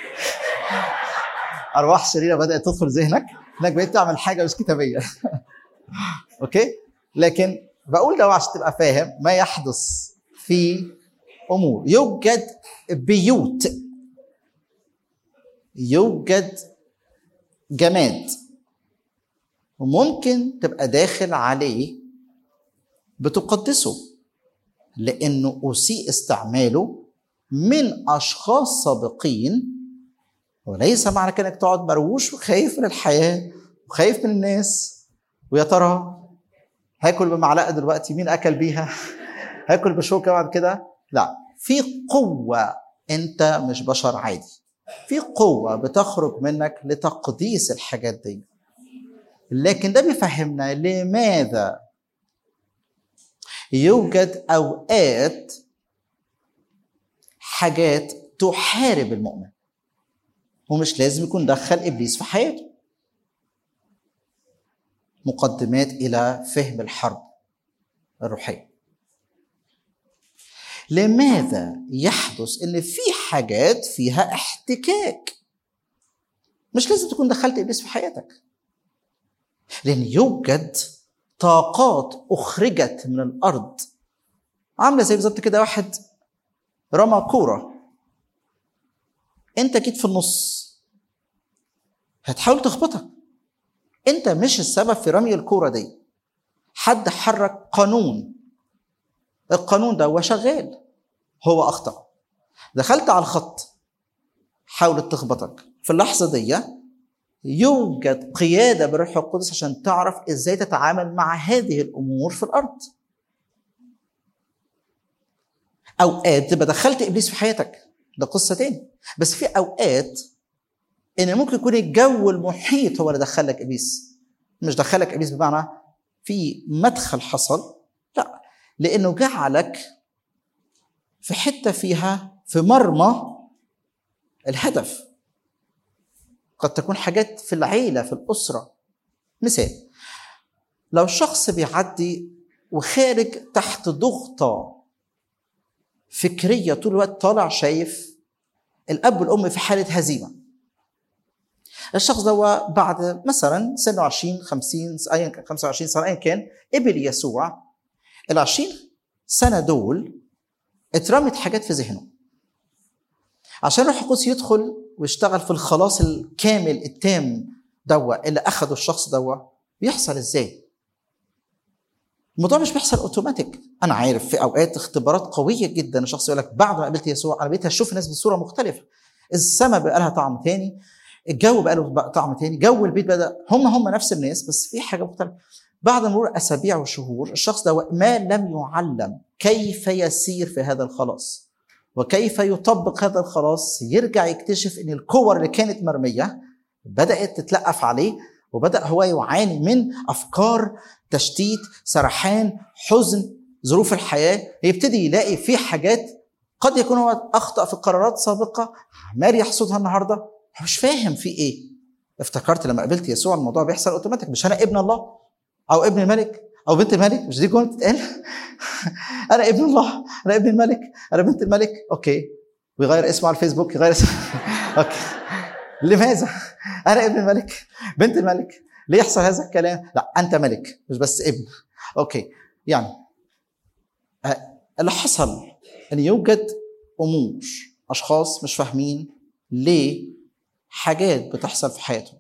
ارواح شريره بدات تدخل ذهنك انك بقيت تعمل حاجه مش كتابيه اوكي لكن بقول ده عشان تبقى فاهم ما يحدث في امور يوجد بيوت يوجد جماد وممكن تبقى داخل عليه بتقدسه لانه اسيء استعماله من اشخاص سابقين وليس معنى كده انك تقعد مرووش وخايف من الحياه وخايف من الناس ويا ترى هاكل بمعلقه دلوقتي مين اكل بيها هاكل بشوكه بعد كده لا في قوه انت مش بشر عادي في قوه بتخرج منك لتقديس الحاجات دي لكن ده بيفهمنا لماذا يوجد اوقات حاجات تحارب المؤمن ومش لازم يكون دخل ابليس في حياته مقدمات الى فهم الحرب الروحيه لماذا يحدث ان في حاجات فيها احتكاك مش لازم تكون دخلت ابليس في حياتك لان يوجد طاقات اخرجت من الارض عامله زي بالظبط كده واحد رمى كوره انت جيت في النص هتحاول تخبطك انت مش السبب في رمي الكوره دي حد حرك قانون القانون ده هو شغال هو اخطا دخلت على الخط حاولت تخبطك في اللحظه دي يوجد قياده بالروح القدس عشان تعرف ازاي تتعامل مع هذه الامور في الارض اوقات تبقى دخلت ابليس في حياتك ده قصه تاني بس في اوقات ان ممكن يكون الجو المحيط هو اللي دخلك ابليس مش دخلك ابليس بمعنى في مدخل حصل لا لانه جعلك في حته فيها في مرمى الهدف قد تكون حاجات في العيله في الاسره مثال لو شخص بيعدي وخارج تحت ضغطه فكريه طول الوقت طالع شايف الاب والام في حاله هزيمه الشخص ده بعد مثلا سنه 20 50 ايا كان 25 سنه ايا كان قبل يسوع ال 20 سنه دول اترمت حاجات في ذهنه عشان الروح القدس يدخل ويشتغل في الخلاص الكامل التام دوا اللي اخده الشخص دوا بيحصل ازاي؟ الموضوع مش بيحصل اوتوماتيك انا عارف في اوقات اختبارات قويه جدا الشخص يقول لك بعد ما قابلت يسوع انا بقيت اشوف الناس بصوره مختلفه السماء بقى لها طعم تاني الجو بقى له بقى طعم تاني جو البيت بدا هم هم نفس الناس بس في حاجه مختلفه بعد مرور اسابيع وشهور الشخص ده ما لم يعلم كيف يسير في هذا الخلاص وكيف يطبق هذا الخلاص يرجع يكتشف ان الكور اللي كانت مرميه بدات تتلقف عليه وبدا هو يعاني من افكار تشتيت سرحان حزن ظروف الحياه يبتدي يلاقي في حاجات قد يكون هو اخطا في قرارات سابقه عمال يحصدها النهارده هو مش فاهم في ايه افتكرت لما قابلت يسوع الموضوع بيحصل اوتوماتيك مش انا ابن الله او ابن الملك او بنت الملك مش دي جمله بتتقال انا ابن الله انا ابن الملك انا بنت الملك اوكي ويغير اسمه على الفيسبوك يغير اسمه اوكي لماذا انا ابن الملك بنت الملك ليه يحصل هذا الكلام لا انت ملك مش بس ابن اوكي يعني آه، اللي حصل ان يوجد امور اشخاص مش فاهمين ليه حاجات بتحصل في حياتهم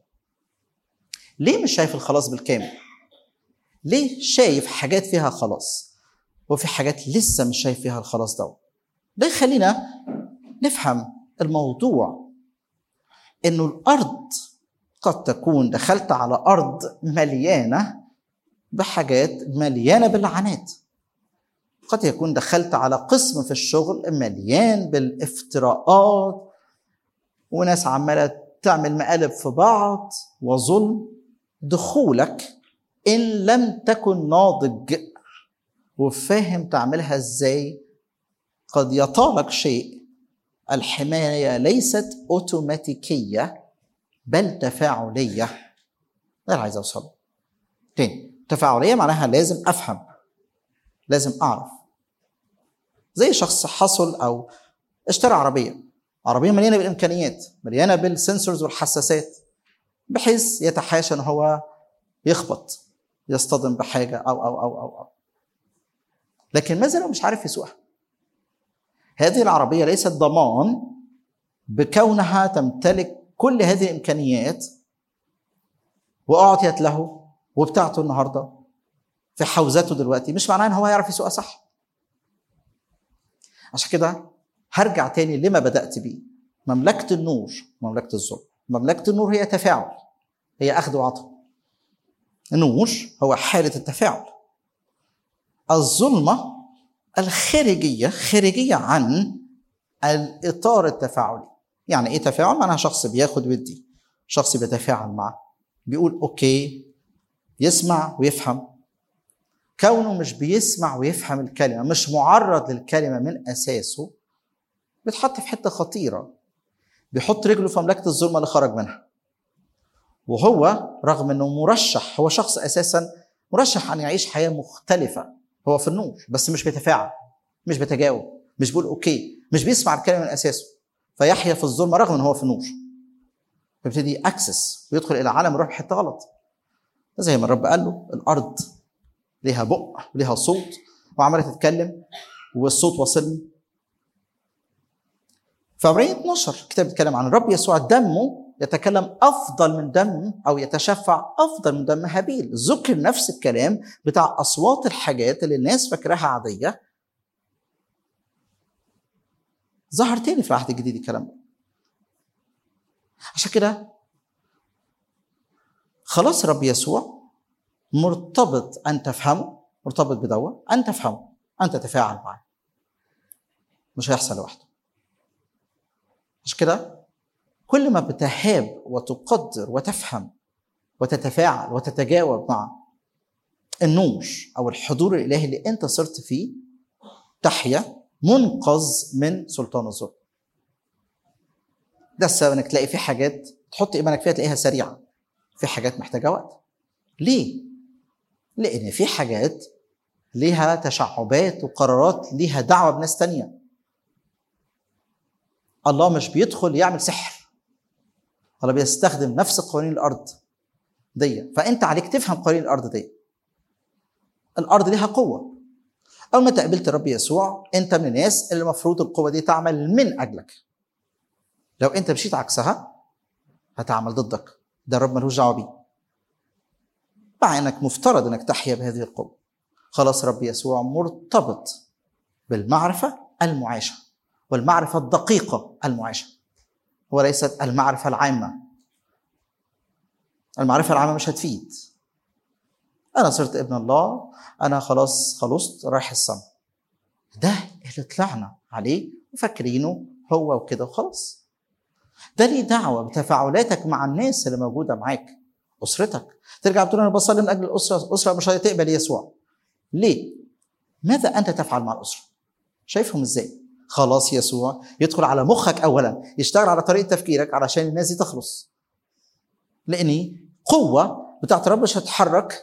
ليه مش شايف الخلاص بالكامل ليه شايف حاجات فيها خلاص وفي حاجات لسه مش شايف فيها الخلاص ده ده يخلينا نفهم الموضوع انه الارض قد تكون دخلت على ارض مليانه بحاجات مليانه باللعنات قد يكون دخلت على قسم في الشغل مليان بالافتراءات وناس عماله تعمل مقالب في بعض وظلم دخولك ان لم تكن ناضج وفاهم تعملها ازاي قد يطالك شيء الحمايه ليست اوتوماتيكيه بل تفاعليه ده اللي عايز اوصله تاني تفاعليه معناها لازم افهم لازم اعرف زي شخص حصل او اشترى عربيه عربيه مليانه بالامكانيات مليانه بالسنسورز والحساسات بحيث يتحاشى ان هو يخبط يصطدم بحاجه او او او او, أو. لكن ماذا لو مش عارف يسوقها هذه العربيه ليست ضمان بكونها تمتلك كل هذه الامكانيات واعطيت له وبتاعته النهارده في حوزته دلوقتي مش معناه ان هو يعرف يسوقها صح عشان كده هرجع تاني لما بدات بيه مملكه النور ومملكه الظلم مملكه النور هي تفاعل هي اخذ وعطاء النور هو حاله التفاعل الظلمه الخارجيه خارجيه عن الاطار التفاعلي يعني ايه تفاعل معناها شخص بياخد ويدي شخص بيتفاعل معه بيقول اوكي يسمع ويفهم كونه مش بيسمع ويفهم الكلمه مش معرض للكلمه من اساسه بيتحط في حته خطيره بيحط رجله في مملكه الظلمه اللي خرج منها وهو رغم انه مرشح هو شخص اساسا مرشح ان يعيش حياه مختلفه هو في النور بس مش بيتفاعل مش بيتجاوب مش بيقول اوكي مش بيسمع الكلمه من اساسه فيحيا في الظلمه رغم ان هو في النور فيبتدي اكسس ويدخل الى عالم الروح حته غلط زي ما الرب قال له الارض ليها بق وليها صوت وعماله تتكلم والصوت واصلني فعبرين 12 كتاب بيتكلم عن الرب يسوع دمه يتكلم افضل من دم او يتشفع افضل من دم هابيل ذكر نفس الكلام بتاع اصوات الحاجات اللي الناس فاكراها عاديه ظهر تاني في العهد الجديد الكلام ده عشان كده خلاص الرب يسوع مرتبط ان تفهمه مرتبط بدوا ان تفهمه ان تتفاعل معه مش هيحصل لوحده مش كده كل ما بتهاب وتقدر وتفهم وتتفاعل وتتجاوب مع النور او الحضور الالهي اللي انت صرت فيه تحيا منقذ من سلطان الظلم ده السبب انك تلاقي في حاجات تحط ايمانك فيها تلاقيها سريعه في حاجات محتاجه وقت ليه لان في حاجات ليها تشعبات وقرارات ليها دعوه بناس تانية الله مش بيدخل يعمل سحر الله بيستخدم نفس قوانين الارض دي فانت عليك تفهم قوانين الارض دي الارض ليها قوه اول ما تقابلت الرب يسوع انت من الناس اللي المفروض القوه دي تعمل من اجلك لو انت مشيت عكسها هتعمل ضدك ده الرب ملوش دعوه بيه مع انك مفترض انك تحيا بهذه القوه خلاص رب يسوع مرتبط بالمعرفه المعاشه والمعرفه الدقيقه المعاشه وليست المعرفه العامه المعرفه العامه مش هتفيد انا صرت ابن الله انا خلاص خلصت رايح السما ده اللي طلعنا عليه وفاكرينه هو وكده وخلاص ده ليه دعوه بتفاعلاتك مع الناس اللي موجوده معاك اسرتك ترجع بتقول انا بصلي من اجل الاسره الاسره مش هتقبل يسوع ليه ماذا انت تفعل مع الاسره شايفهم ازاي خلاص يسوع يدخل على مخك اولا يشتغل على طريقه تفكيرك علشان الناس دي تخلص لاني قوه بتاعت رب مش هتتحرك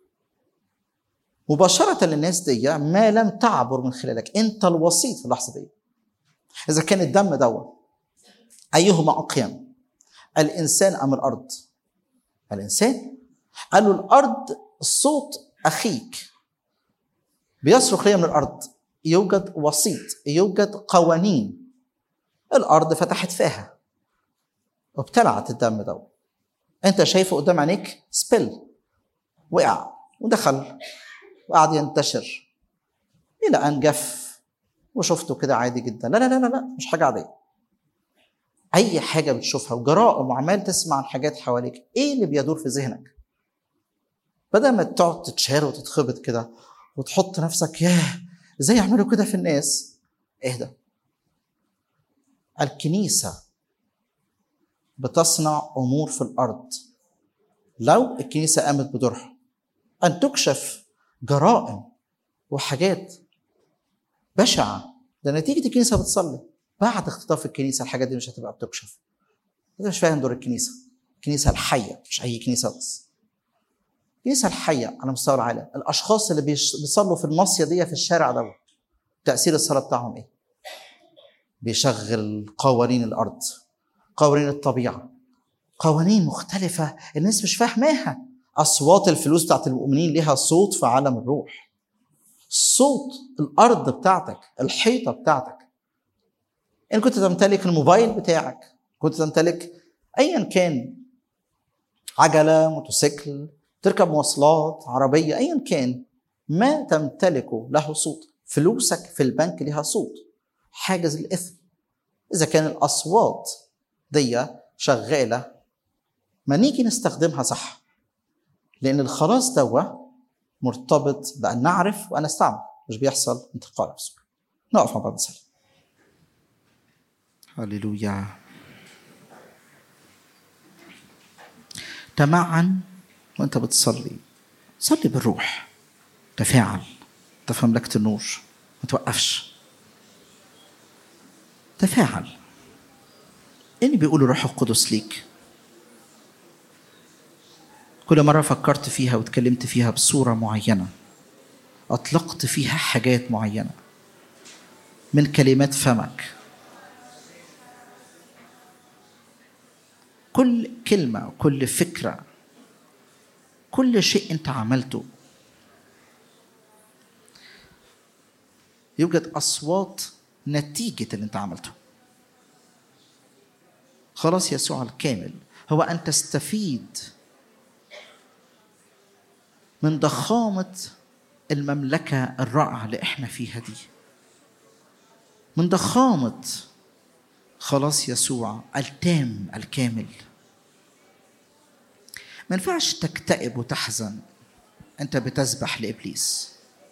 مباشرة للناس دي ما لم تعبر من خلالك انت الوسيط في اللحظة دي اذا كان الدم دوا ايهما اقيم الانسان ام الارض الانسان قال له الارض صوت اخيك بيصرخ لي من الارض يوجد وسيط يوجد قوانين الارض فتحت فيها وابتلعت الدم ده انت شايفه قدام عينيك سبيل وقع ودخل وقعد ينتشر الى ان جف وشفته كده عادي جدا لا لا لا لا لا مش حاجه عاديه اي حاجه بتشوفها وجرائم وعمال تسمع عن حاجات حواليك ايه اللي بيدور في ذهنك بدل ما تقعد تتشار وتتخبط كده وتحط نفسك ياه ازاي يعملوا كده في الناس اهدى الكنيسه بتصنع امور في الارض لو الكنيسه قامت بدورها ان تكشف جرائم وحاجات بشعه ده نتيجه الكنيسه بتصلي بعد اختطاف الكنيسه الحاجات دي مش هتبقى بتكشف انت مش فاهم دور الكنيسه الكنيسه الحيه مش اي كنيسه بس الكنيسه الحيه على مستوى العالم الاشخاص اللي بيش- بيصلوا في الناصيه دي في الشارع ده تاثير الصلاه بتاعهم ايه بيشغل قوانين الارض قوانين الطبيعه قوانين مختلفه الناس مش فاهماها اصوات الفلوس بتاعت المؤمنين ليها صوت في عالم الروح صوت الارض بتاعتك الحيطه بتاعتك ان كنت تمتلك الموبايل بتاعك كنت تمتلك ايا كان عجله موتوسيكل تركب مواصلات عربيه ايا كان ما تمتلكه له صوت فلوسك في البنك لها صوت حاجز الاثم اذا كان الاصوات دي شغاله ما نيجي نستخدمها صح لان الخلاص دوا مرتبط بان نعرف وان نستعمل مش بيحصل انتقال بسهوله نقف مع بعض نصلي هللويا تمعن وانت بتصلي صلي بالروح تفاعل تفهم مملكة النور ما توقفش تفاعل اللي بيقول الروح القدس ليك كل مرة فكرت فيها واتكلمت فيها بصورة معينة أطلقت فيها حاجات معينة من كلمات فمك كل كلمة كل فكرة كل شيء أنت عملته يوجد أصوات نتيجة اللي أنت عملته خلاص يسوع الكامل هو أن تستفيد من ضخامة المملكة الرائعة اللي احنا فيها دي من ضخامة خلاص يسوع التام الكامل ما ينفعش تكتئب وتحزن انت بتسبح لابليس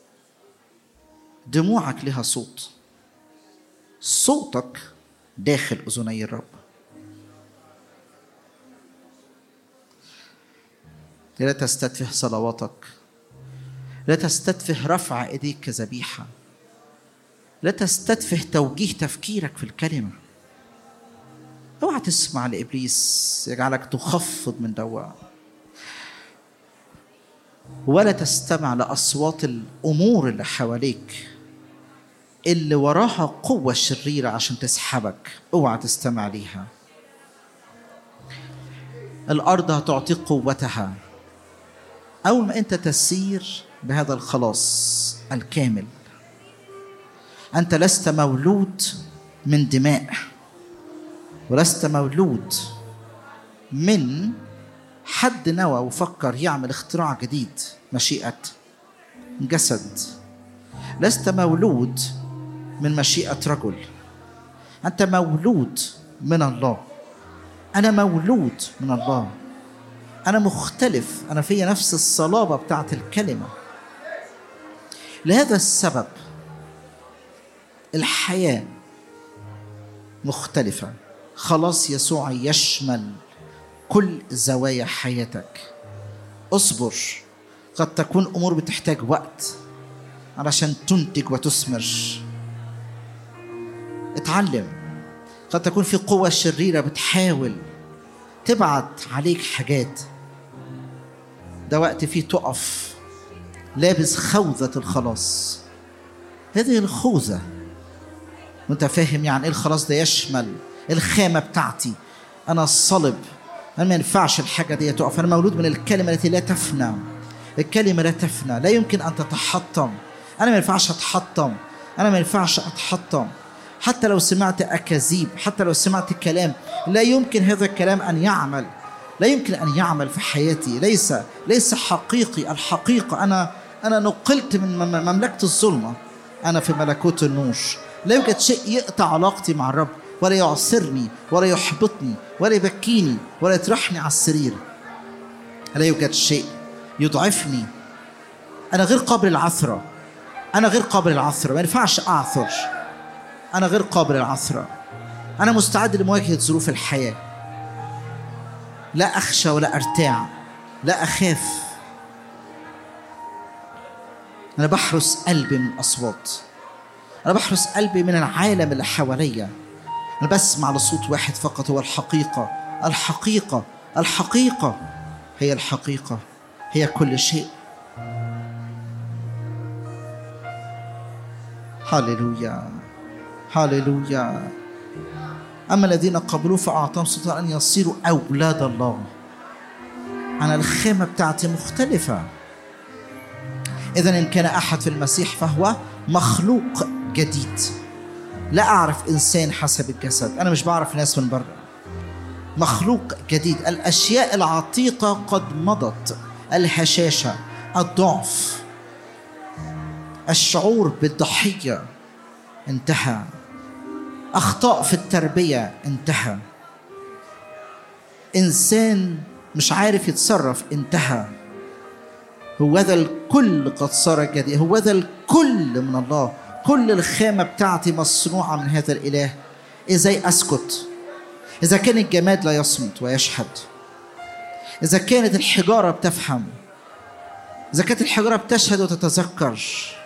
دموعك لها صوت صوتك داخل اذني الرب لا تستتفه صلواتك لا تستتفه رفع ايديك كذبيحه لا تستتفه توجيه تفكيرك في الكلمه اوعى تسمع لابليس يجعلك تخفض من دواء ولا تستمع لاصوات الامور اللي حواليك اللي وراها قوة شريرة عشان تسحبك اوعى تستمع ليها الأرض هتعطيك قوتها أول ما أنت تسير بهذا الخلاص الكامل أنت لست مولود من دماء ولست مولود من حد نوى وفكر يعمل اختراع جديد مشيئة جسد لست مولود من مشيئة رجل أنت مولود من الله أنا مولود من الله أنا مختلف أنا في نفس الصلابة بتاعت الكلمة لهذا السبب الحياة مختلفة خلاص يسوع يشمل كل زوايا حياتك اصبر قد تكون امور بتحتاج وقت علشان تنتج وتثمر اتعلم قد تكون في قوة شريرة بتحاول تبعت عليك حاجات ده وقت فيه تقف لابس خوذة الخلاص هذه الخوذة وانت فاهم يعني ايه الخلاص ده يشمل الخامة بتاعتي انا الصلب انا ما ينفعش الحاجة دي تقف انا مولود من الكلمة التي لا تفنى الكلمة لا تفنى لا يمكن ان تتحطم انا ما ينفعش اتحطم انا ما ينفعش اتحطم حتى لو سمعت اكاذيب حتى لو سمعت كلام لا يمكن هذا الكلام ان يعمل لا يمكن ان يعمل في حياتي ليس ليس حقيقي الحقيقه انا انا نقلت من مم- مملكه الظلمه انا في ملكوت النور لا يوجد شيء يقطع علاقتي مع الرب ولا يعصرني ولا يحبطني ولا يبكيني ولا يطرحني على السرير لا يوجد شيء يضعفني انا غير قابل العثره انا غير قابل العثره ما ينفعش اعثر انا غير قابل العثره انا مستعد لمواجهه ظروف الحياه لا اخشى ولا ارتاع لا اخاف انا بحرس قلبي من الاصوات انا بحرس قلبي من العالم اللي حواليا انا بسمع لصوت واحد فقط هو الحقيقه الحقيقه الحقيقه هي الحقيقه هي كل شيء هللويا هللويا أما الذين قبلوه فأعطاهم سلطان أن يصيروا أولاد الله أنا الخامة بتاعتي مختلفة إذا إن كان أحد في المسيح فهو مخلوق جديد لا أعرف إنسان حسب الجسد أنا مش بعرف ناس من بره مخلوق جديد الأشياء العتيقة قد مضت الهشاشة الضعف الشعور بالضحية انتهى أخطاء في التربية انتهى إنسان مش عارف يتصرف انتهى هو ذا الكل قد صار جديد هو ذا الكل من الله كل الخامة بتاعتي مصنوعة من هذا الإله إزاي أسكت إذا كان الجماد لا يصمت ويشهد إذا كانت الحجارة بتفهم إذا كانت الحجارة بتشهد وتتذكر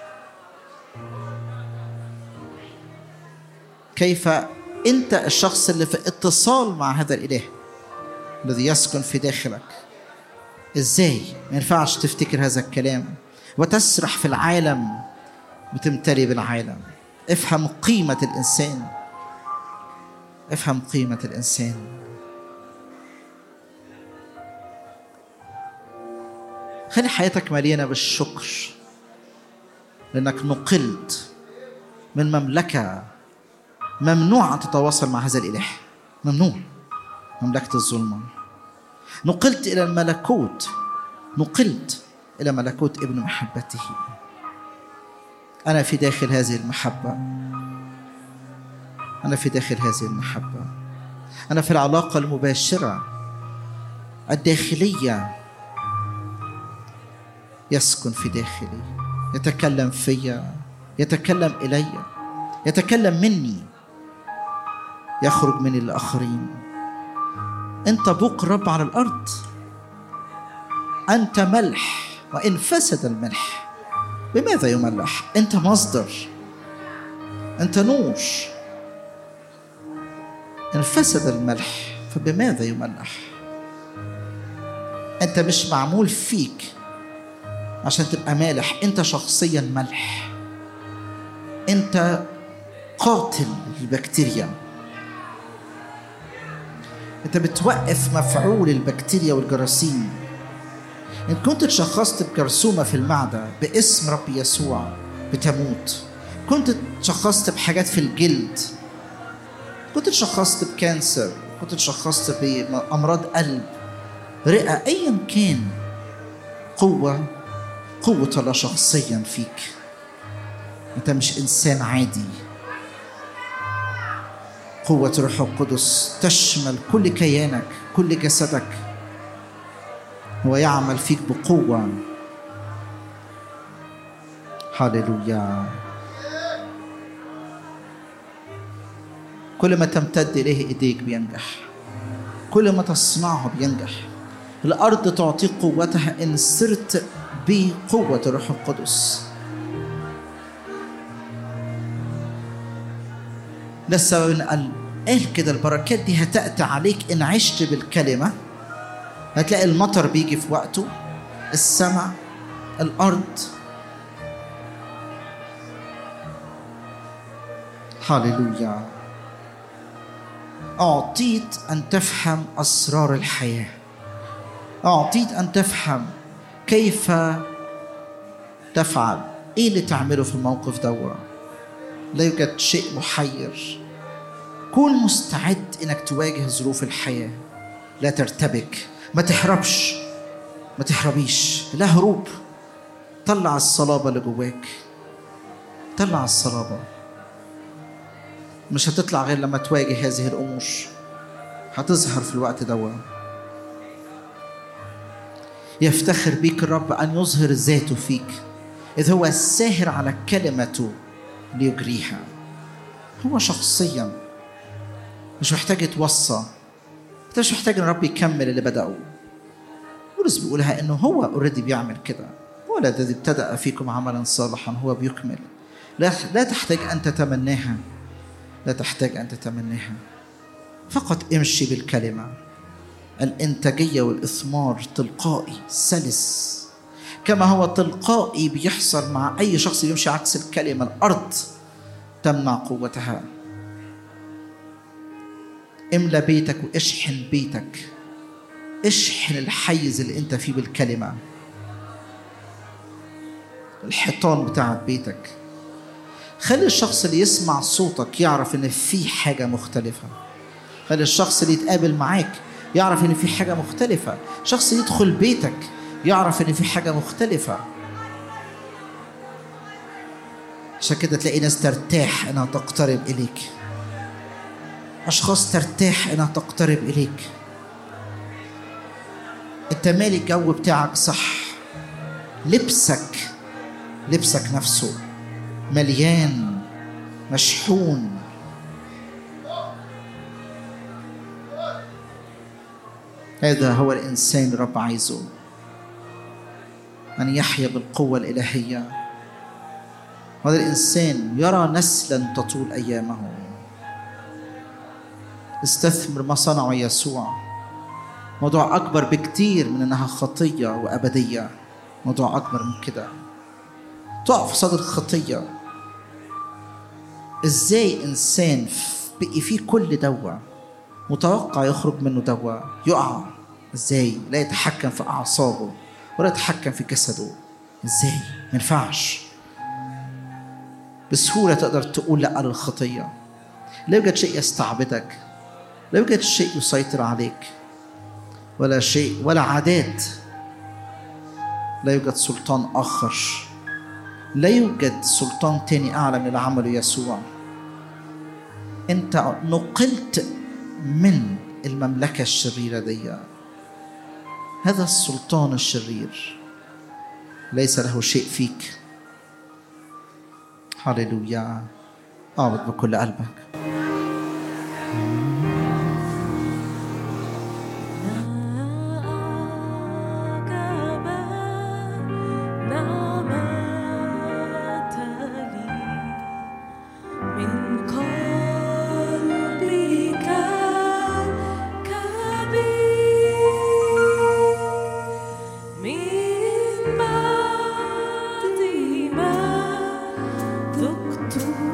كيف انت الشخص اللي في اتصال مع هذا الاله الذي يسكن في داخلك ازاي ما ينفعش تفتكر هذا الكلام وتسرح في العالم وتمتلي بالعالم افهم قيمة الإنسان افهم قيمة الإنسان خلي حياتك مليانة بالشكر لأنك نقلت من مملكة ممنوع أن تتواصل مع هذا الإله ممنوع مملكة الظلمة نقلت إلى الملكوت نقلت إلى ملكوت ابن محبته أنا في داخل هذه المحبة أنا في داخل هذه المحبة أنا في العلاقة المباشرة الداخلية يسكن في داخلي يتكلم فيا يتكلم إلي يتكلم مني يخرج مني للآخرين أنت بوق رب على الأرض أنت ملح وإن فسد الملح بماذا يملح؟ أنت مصدر أنت نور إن فسد الملح فبماذا يملح؟ أنت مش معمول فيك عشان تبقى مالح أنت شخصيا ملح انت قاتل البكتيريا انت بتوقف مفعول البكتيريا والجراثيم ان كنت تشخصت بجرثومه في المعده باسم رب يسوع بتموت كنت تشخصت بحاجات في الجلد كنت تشخصت بكانسر كنت تشخصت بامراض قلب رئه ايا كان قوه قوه الله شخصيا فيك انت مش انسان عادي قوة الروح القدس تشمل كل كيانك كل جسدك هو يعمل فيك بقوة هللويا كل ما تمتد إليه إيديك بينجح كل ما تصنعه بينجح الأرض تعطيك قوتها إن سرت بقوة الروح القدس ده السبب ان قال قال كده البركات دي هتأتي عليك إن عشت بالكلمة هتلاقي المطر بيجي في وقته السماء الأرض هللويا أعطيت أن تفهم أسرار الحياة أعطيت أن تفهم كيف تفعل إيه اللي تعمله في الموقف دوت لا يوجد شيء محير كن مستعد انك تواجه ظروف الحياه لا ترتبك ما تهربش ما تهربيش لا هروب طلع الصلابه اللي جواك طلع الصلابه مش هتطلع غير لما تواجه هذه الامور هتظهر في الوقت دوت يفتخر بيك الرب ان يظهر ذاته فيك اذ هو الساهر على كلمته ليجريها هو شخصيا مش محتاج يتوصى انت مش محتاج ان الرب يكمل اللي بدأه بولس بيقولها انه هو اوريدي بيعمل كده هو الذي ابتدأ فيكم عملا صالحا هو بيكمل لا لا تحتاج ان تتمناها لا تحتاج ان تتمناها فقط امشي بالكلمه الانتاجيه والاثمار تلقائي سلس كما هو تلقائي بيحصل مع اي شخص بيمشي عكس الكلمه الارض تمنع قوتها املى بيتك واشحن بيتك اشحن الحيز اللي انت فيه بالكلمه الحيطان بتاعت بيتك خلي الشخص اللي يسمع صوتك يعرف ان في حاجه مختلفه خلي الشخص اللي يتقابل معاك يعرف ان في حاجه مختلفه شخص يدخل بيتك يعرف ان في حاجه مختلفه عشان كده تلاقي ناس ترتاح انها تقترب اليك اشخاص ترتاح انها تقترب اليك انت مالي الجو بتاعك صح لبسك لبسك نفسه مليان مشحون هذا هو الانسان الرب عايزه ان يحيا بالقوه الالهيه هذا الانسان يرى نسلا تطول ايامه استثمر ما صنعه يسوع موضوع اكبر بكتير من انها خطيه وابديه موضوع اكبر من كده تقف صدر الخطيه ازاي انسان بقي فيه كل دواء متوقع يخرج منه دواء يقع ازاي لا يتحكم في اعصابه ولا يتحكم في جسده ازاي ما ينفعش بسهوله تقدر تقول لا للخطيه لا يوجد شيء يستعبدك لا يوجد شيء يسيطر عليك ولا شيء ولا عادات لا يوجد سلطان اخر لا يوجد سلطان تاني اعلى من اللي عمله يسوع انت نقلت من المملكه الشريره دي هذا السلطان الشرير ليس له شيء فيك هللويا اعبد بكل قلبك من قلبك كبير من بعد ما ذقت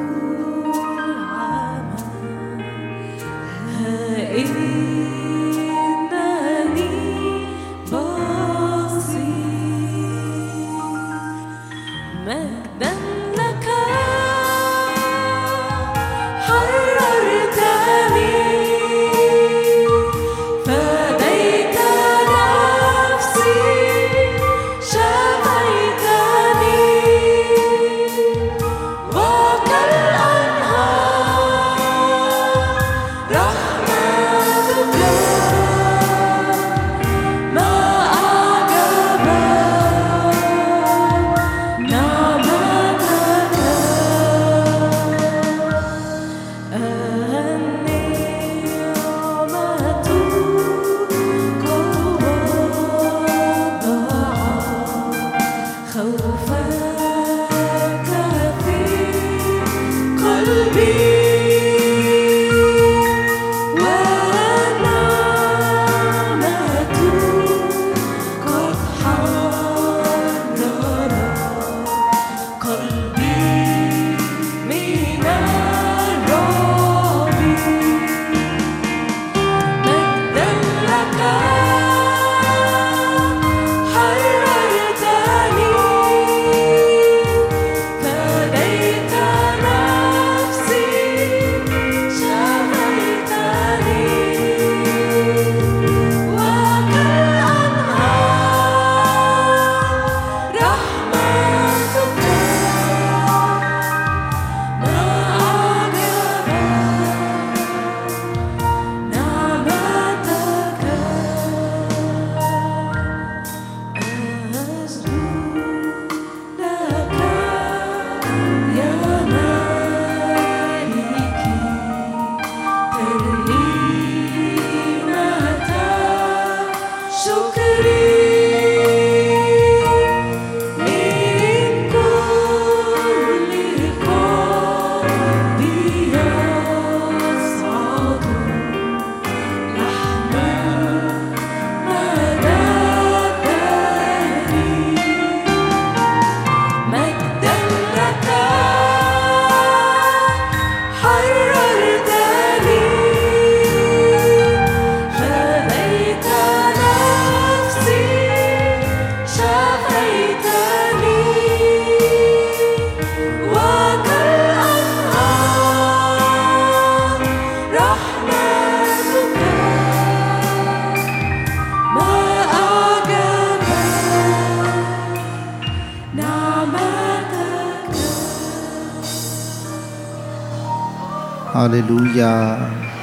هللويا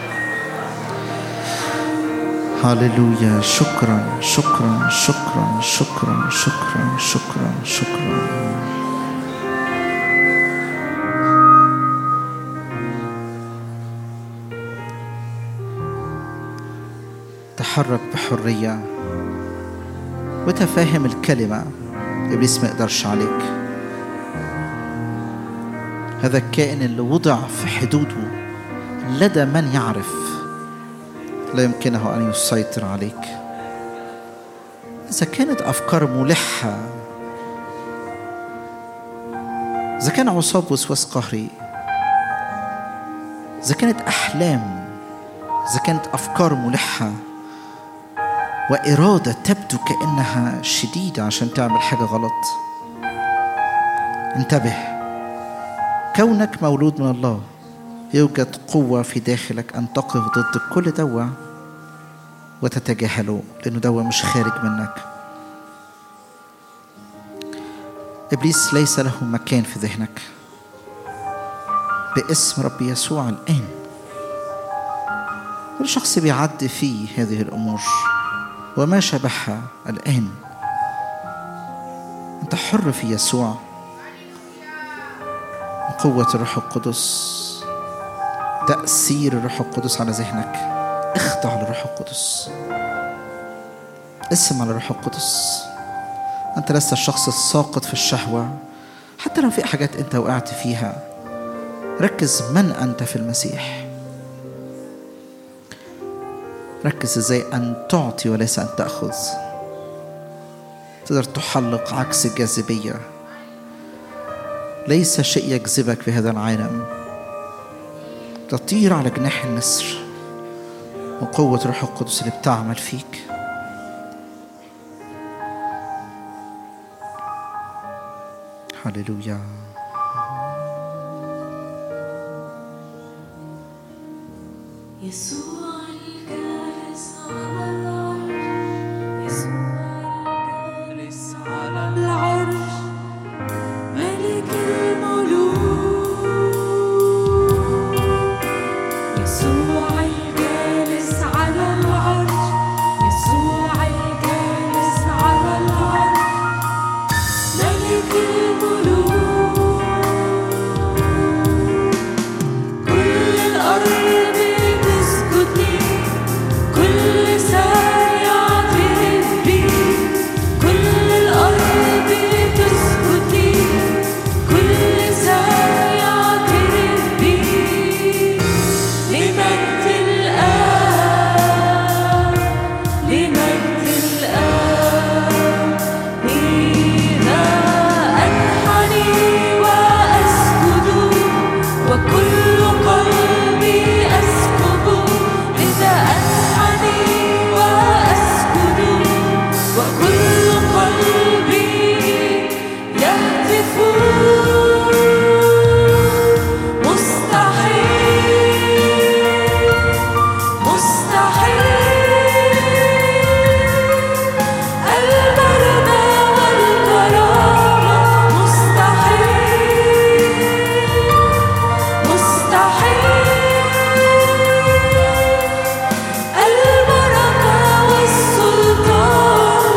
هللويا شكرا شكرا شكرا شكرا شكرا شكرا شكرا تحرك بحرية وتفهم الكلمة إبليس ما يقدرش عليك هذا الكائن اللي وضع في حدوده لدى من يعرف لا يمكنه أن يسيطر عليك إذا كانت أفكار ملحة إذا كان عصاب وسواس قهري إذا كانت أحلام إذا كانت أفكار ملحة وإرادة تبدو كأنها شديدة عشان تعمل حاجة غلط انتبه كونك مولود من الله يوجد قوة في داخلك أن تقف ضد كل دواء وتتجاهله لأنه دواء مش خارج منك إبليس ليس له مكان في ذهنك باسم رب يسوع الآن كل شخص بيعدي فيه هذه الأمور وما شبهها الآن أنت حر في يسوع قوة الروح القدس تأثير الروح القدس على ذهنك اخضع للروح القدس اسم على الروح القدس أنت لست الشخص الساقط في الشهوة حتى لو في حاجات أنت وقعت فيها ركز من أنت في المسيح ركز ازاي ان تعطي وليس ان تاخذ تقدر تحلق عكس الجاذبيه ليس شيء يجذبك في هذا العالم تطير على جناح النسر وقوة روح القدس اللي بتعمل فيك هللويا يسوع الجالس على العرش يسوع الجالس على العرش ملك الملوك يسوع الجالس على العرش يسوع الجالس على العرش ملك الملوك كل الأرض تسجد لي كل ساعة يعترف بي كل الأرض تسجد لي كل ساعة يعترف بي لمجد الآب لمجد الآب لذا أنحني وأسجد وكل قلبي أسكب لذا أنحني وأسجد وكل قلبي يهتف مستحيل مستحيل المرضى والكرامة مستحيل مستحيل البركة والسلطان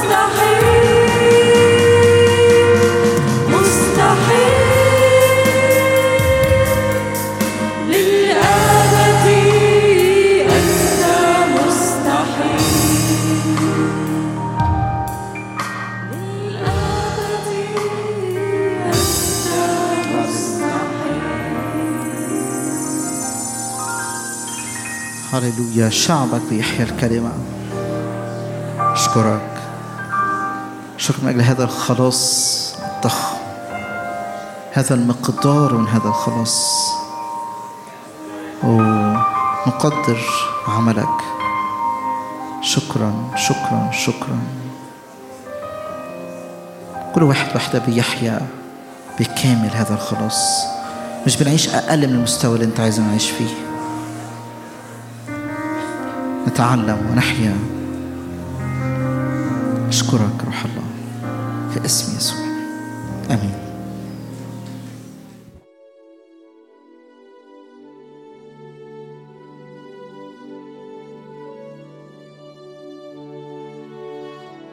مستحيل مستحيل للأبد أنت مستحيل للأبد أنت مستحيل هللويا شعبك بيحيا الكلمة أشكرك شكرا من أجل هذا الخلاص الضخم هذا المقدار من هذا الخلاص أوه نقدر عملك شكرا شكرا شكرا كل واحد واحدة بيحيا بكامل هذا الخلاص مش بنعيش أقل من المستوى اللي أنت عايز نعيش فيه نتعلم ونحيا أشكرك روح الله في اسم يسوع آمين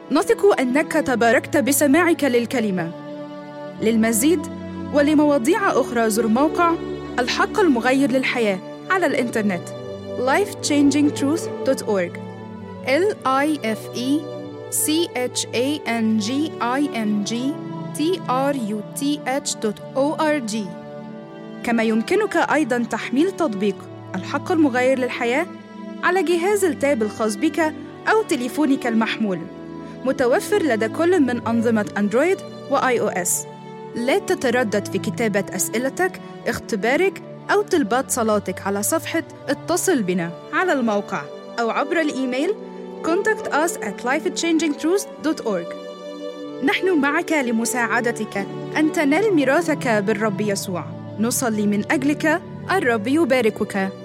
نثق أنك تباركت بسماعك للكلمة للمزيد ولمواضيع أخرى زر موقع الحق المغير للحياة على الإنترنت lifechangingtruth.org l i f e c h a n g i n g t r u t h.org كما يمكنك أيضا تحميل تطبيق الحق المغير للحياة على جهاز التاب الخاص بك أو تليفونك المحمول متوفر لدى كل من أنظمة أندرويد وآي أو إس لا تتردد في كتابة أسئلتك، اختبارك أو طلبات صلاتك على صفحة اتصل بنا على الموقع أو عبر الإيميل contact us at lifechangingtruth.org نحن معك لمساعدتك أن تنال ميراثك بالرب يسوع نصلي من أجلك الرب يباركك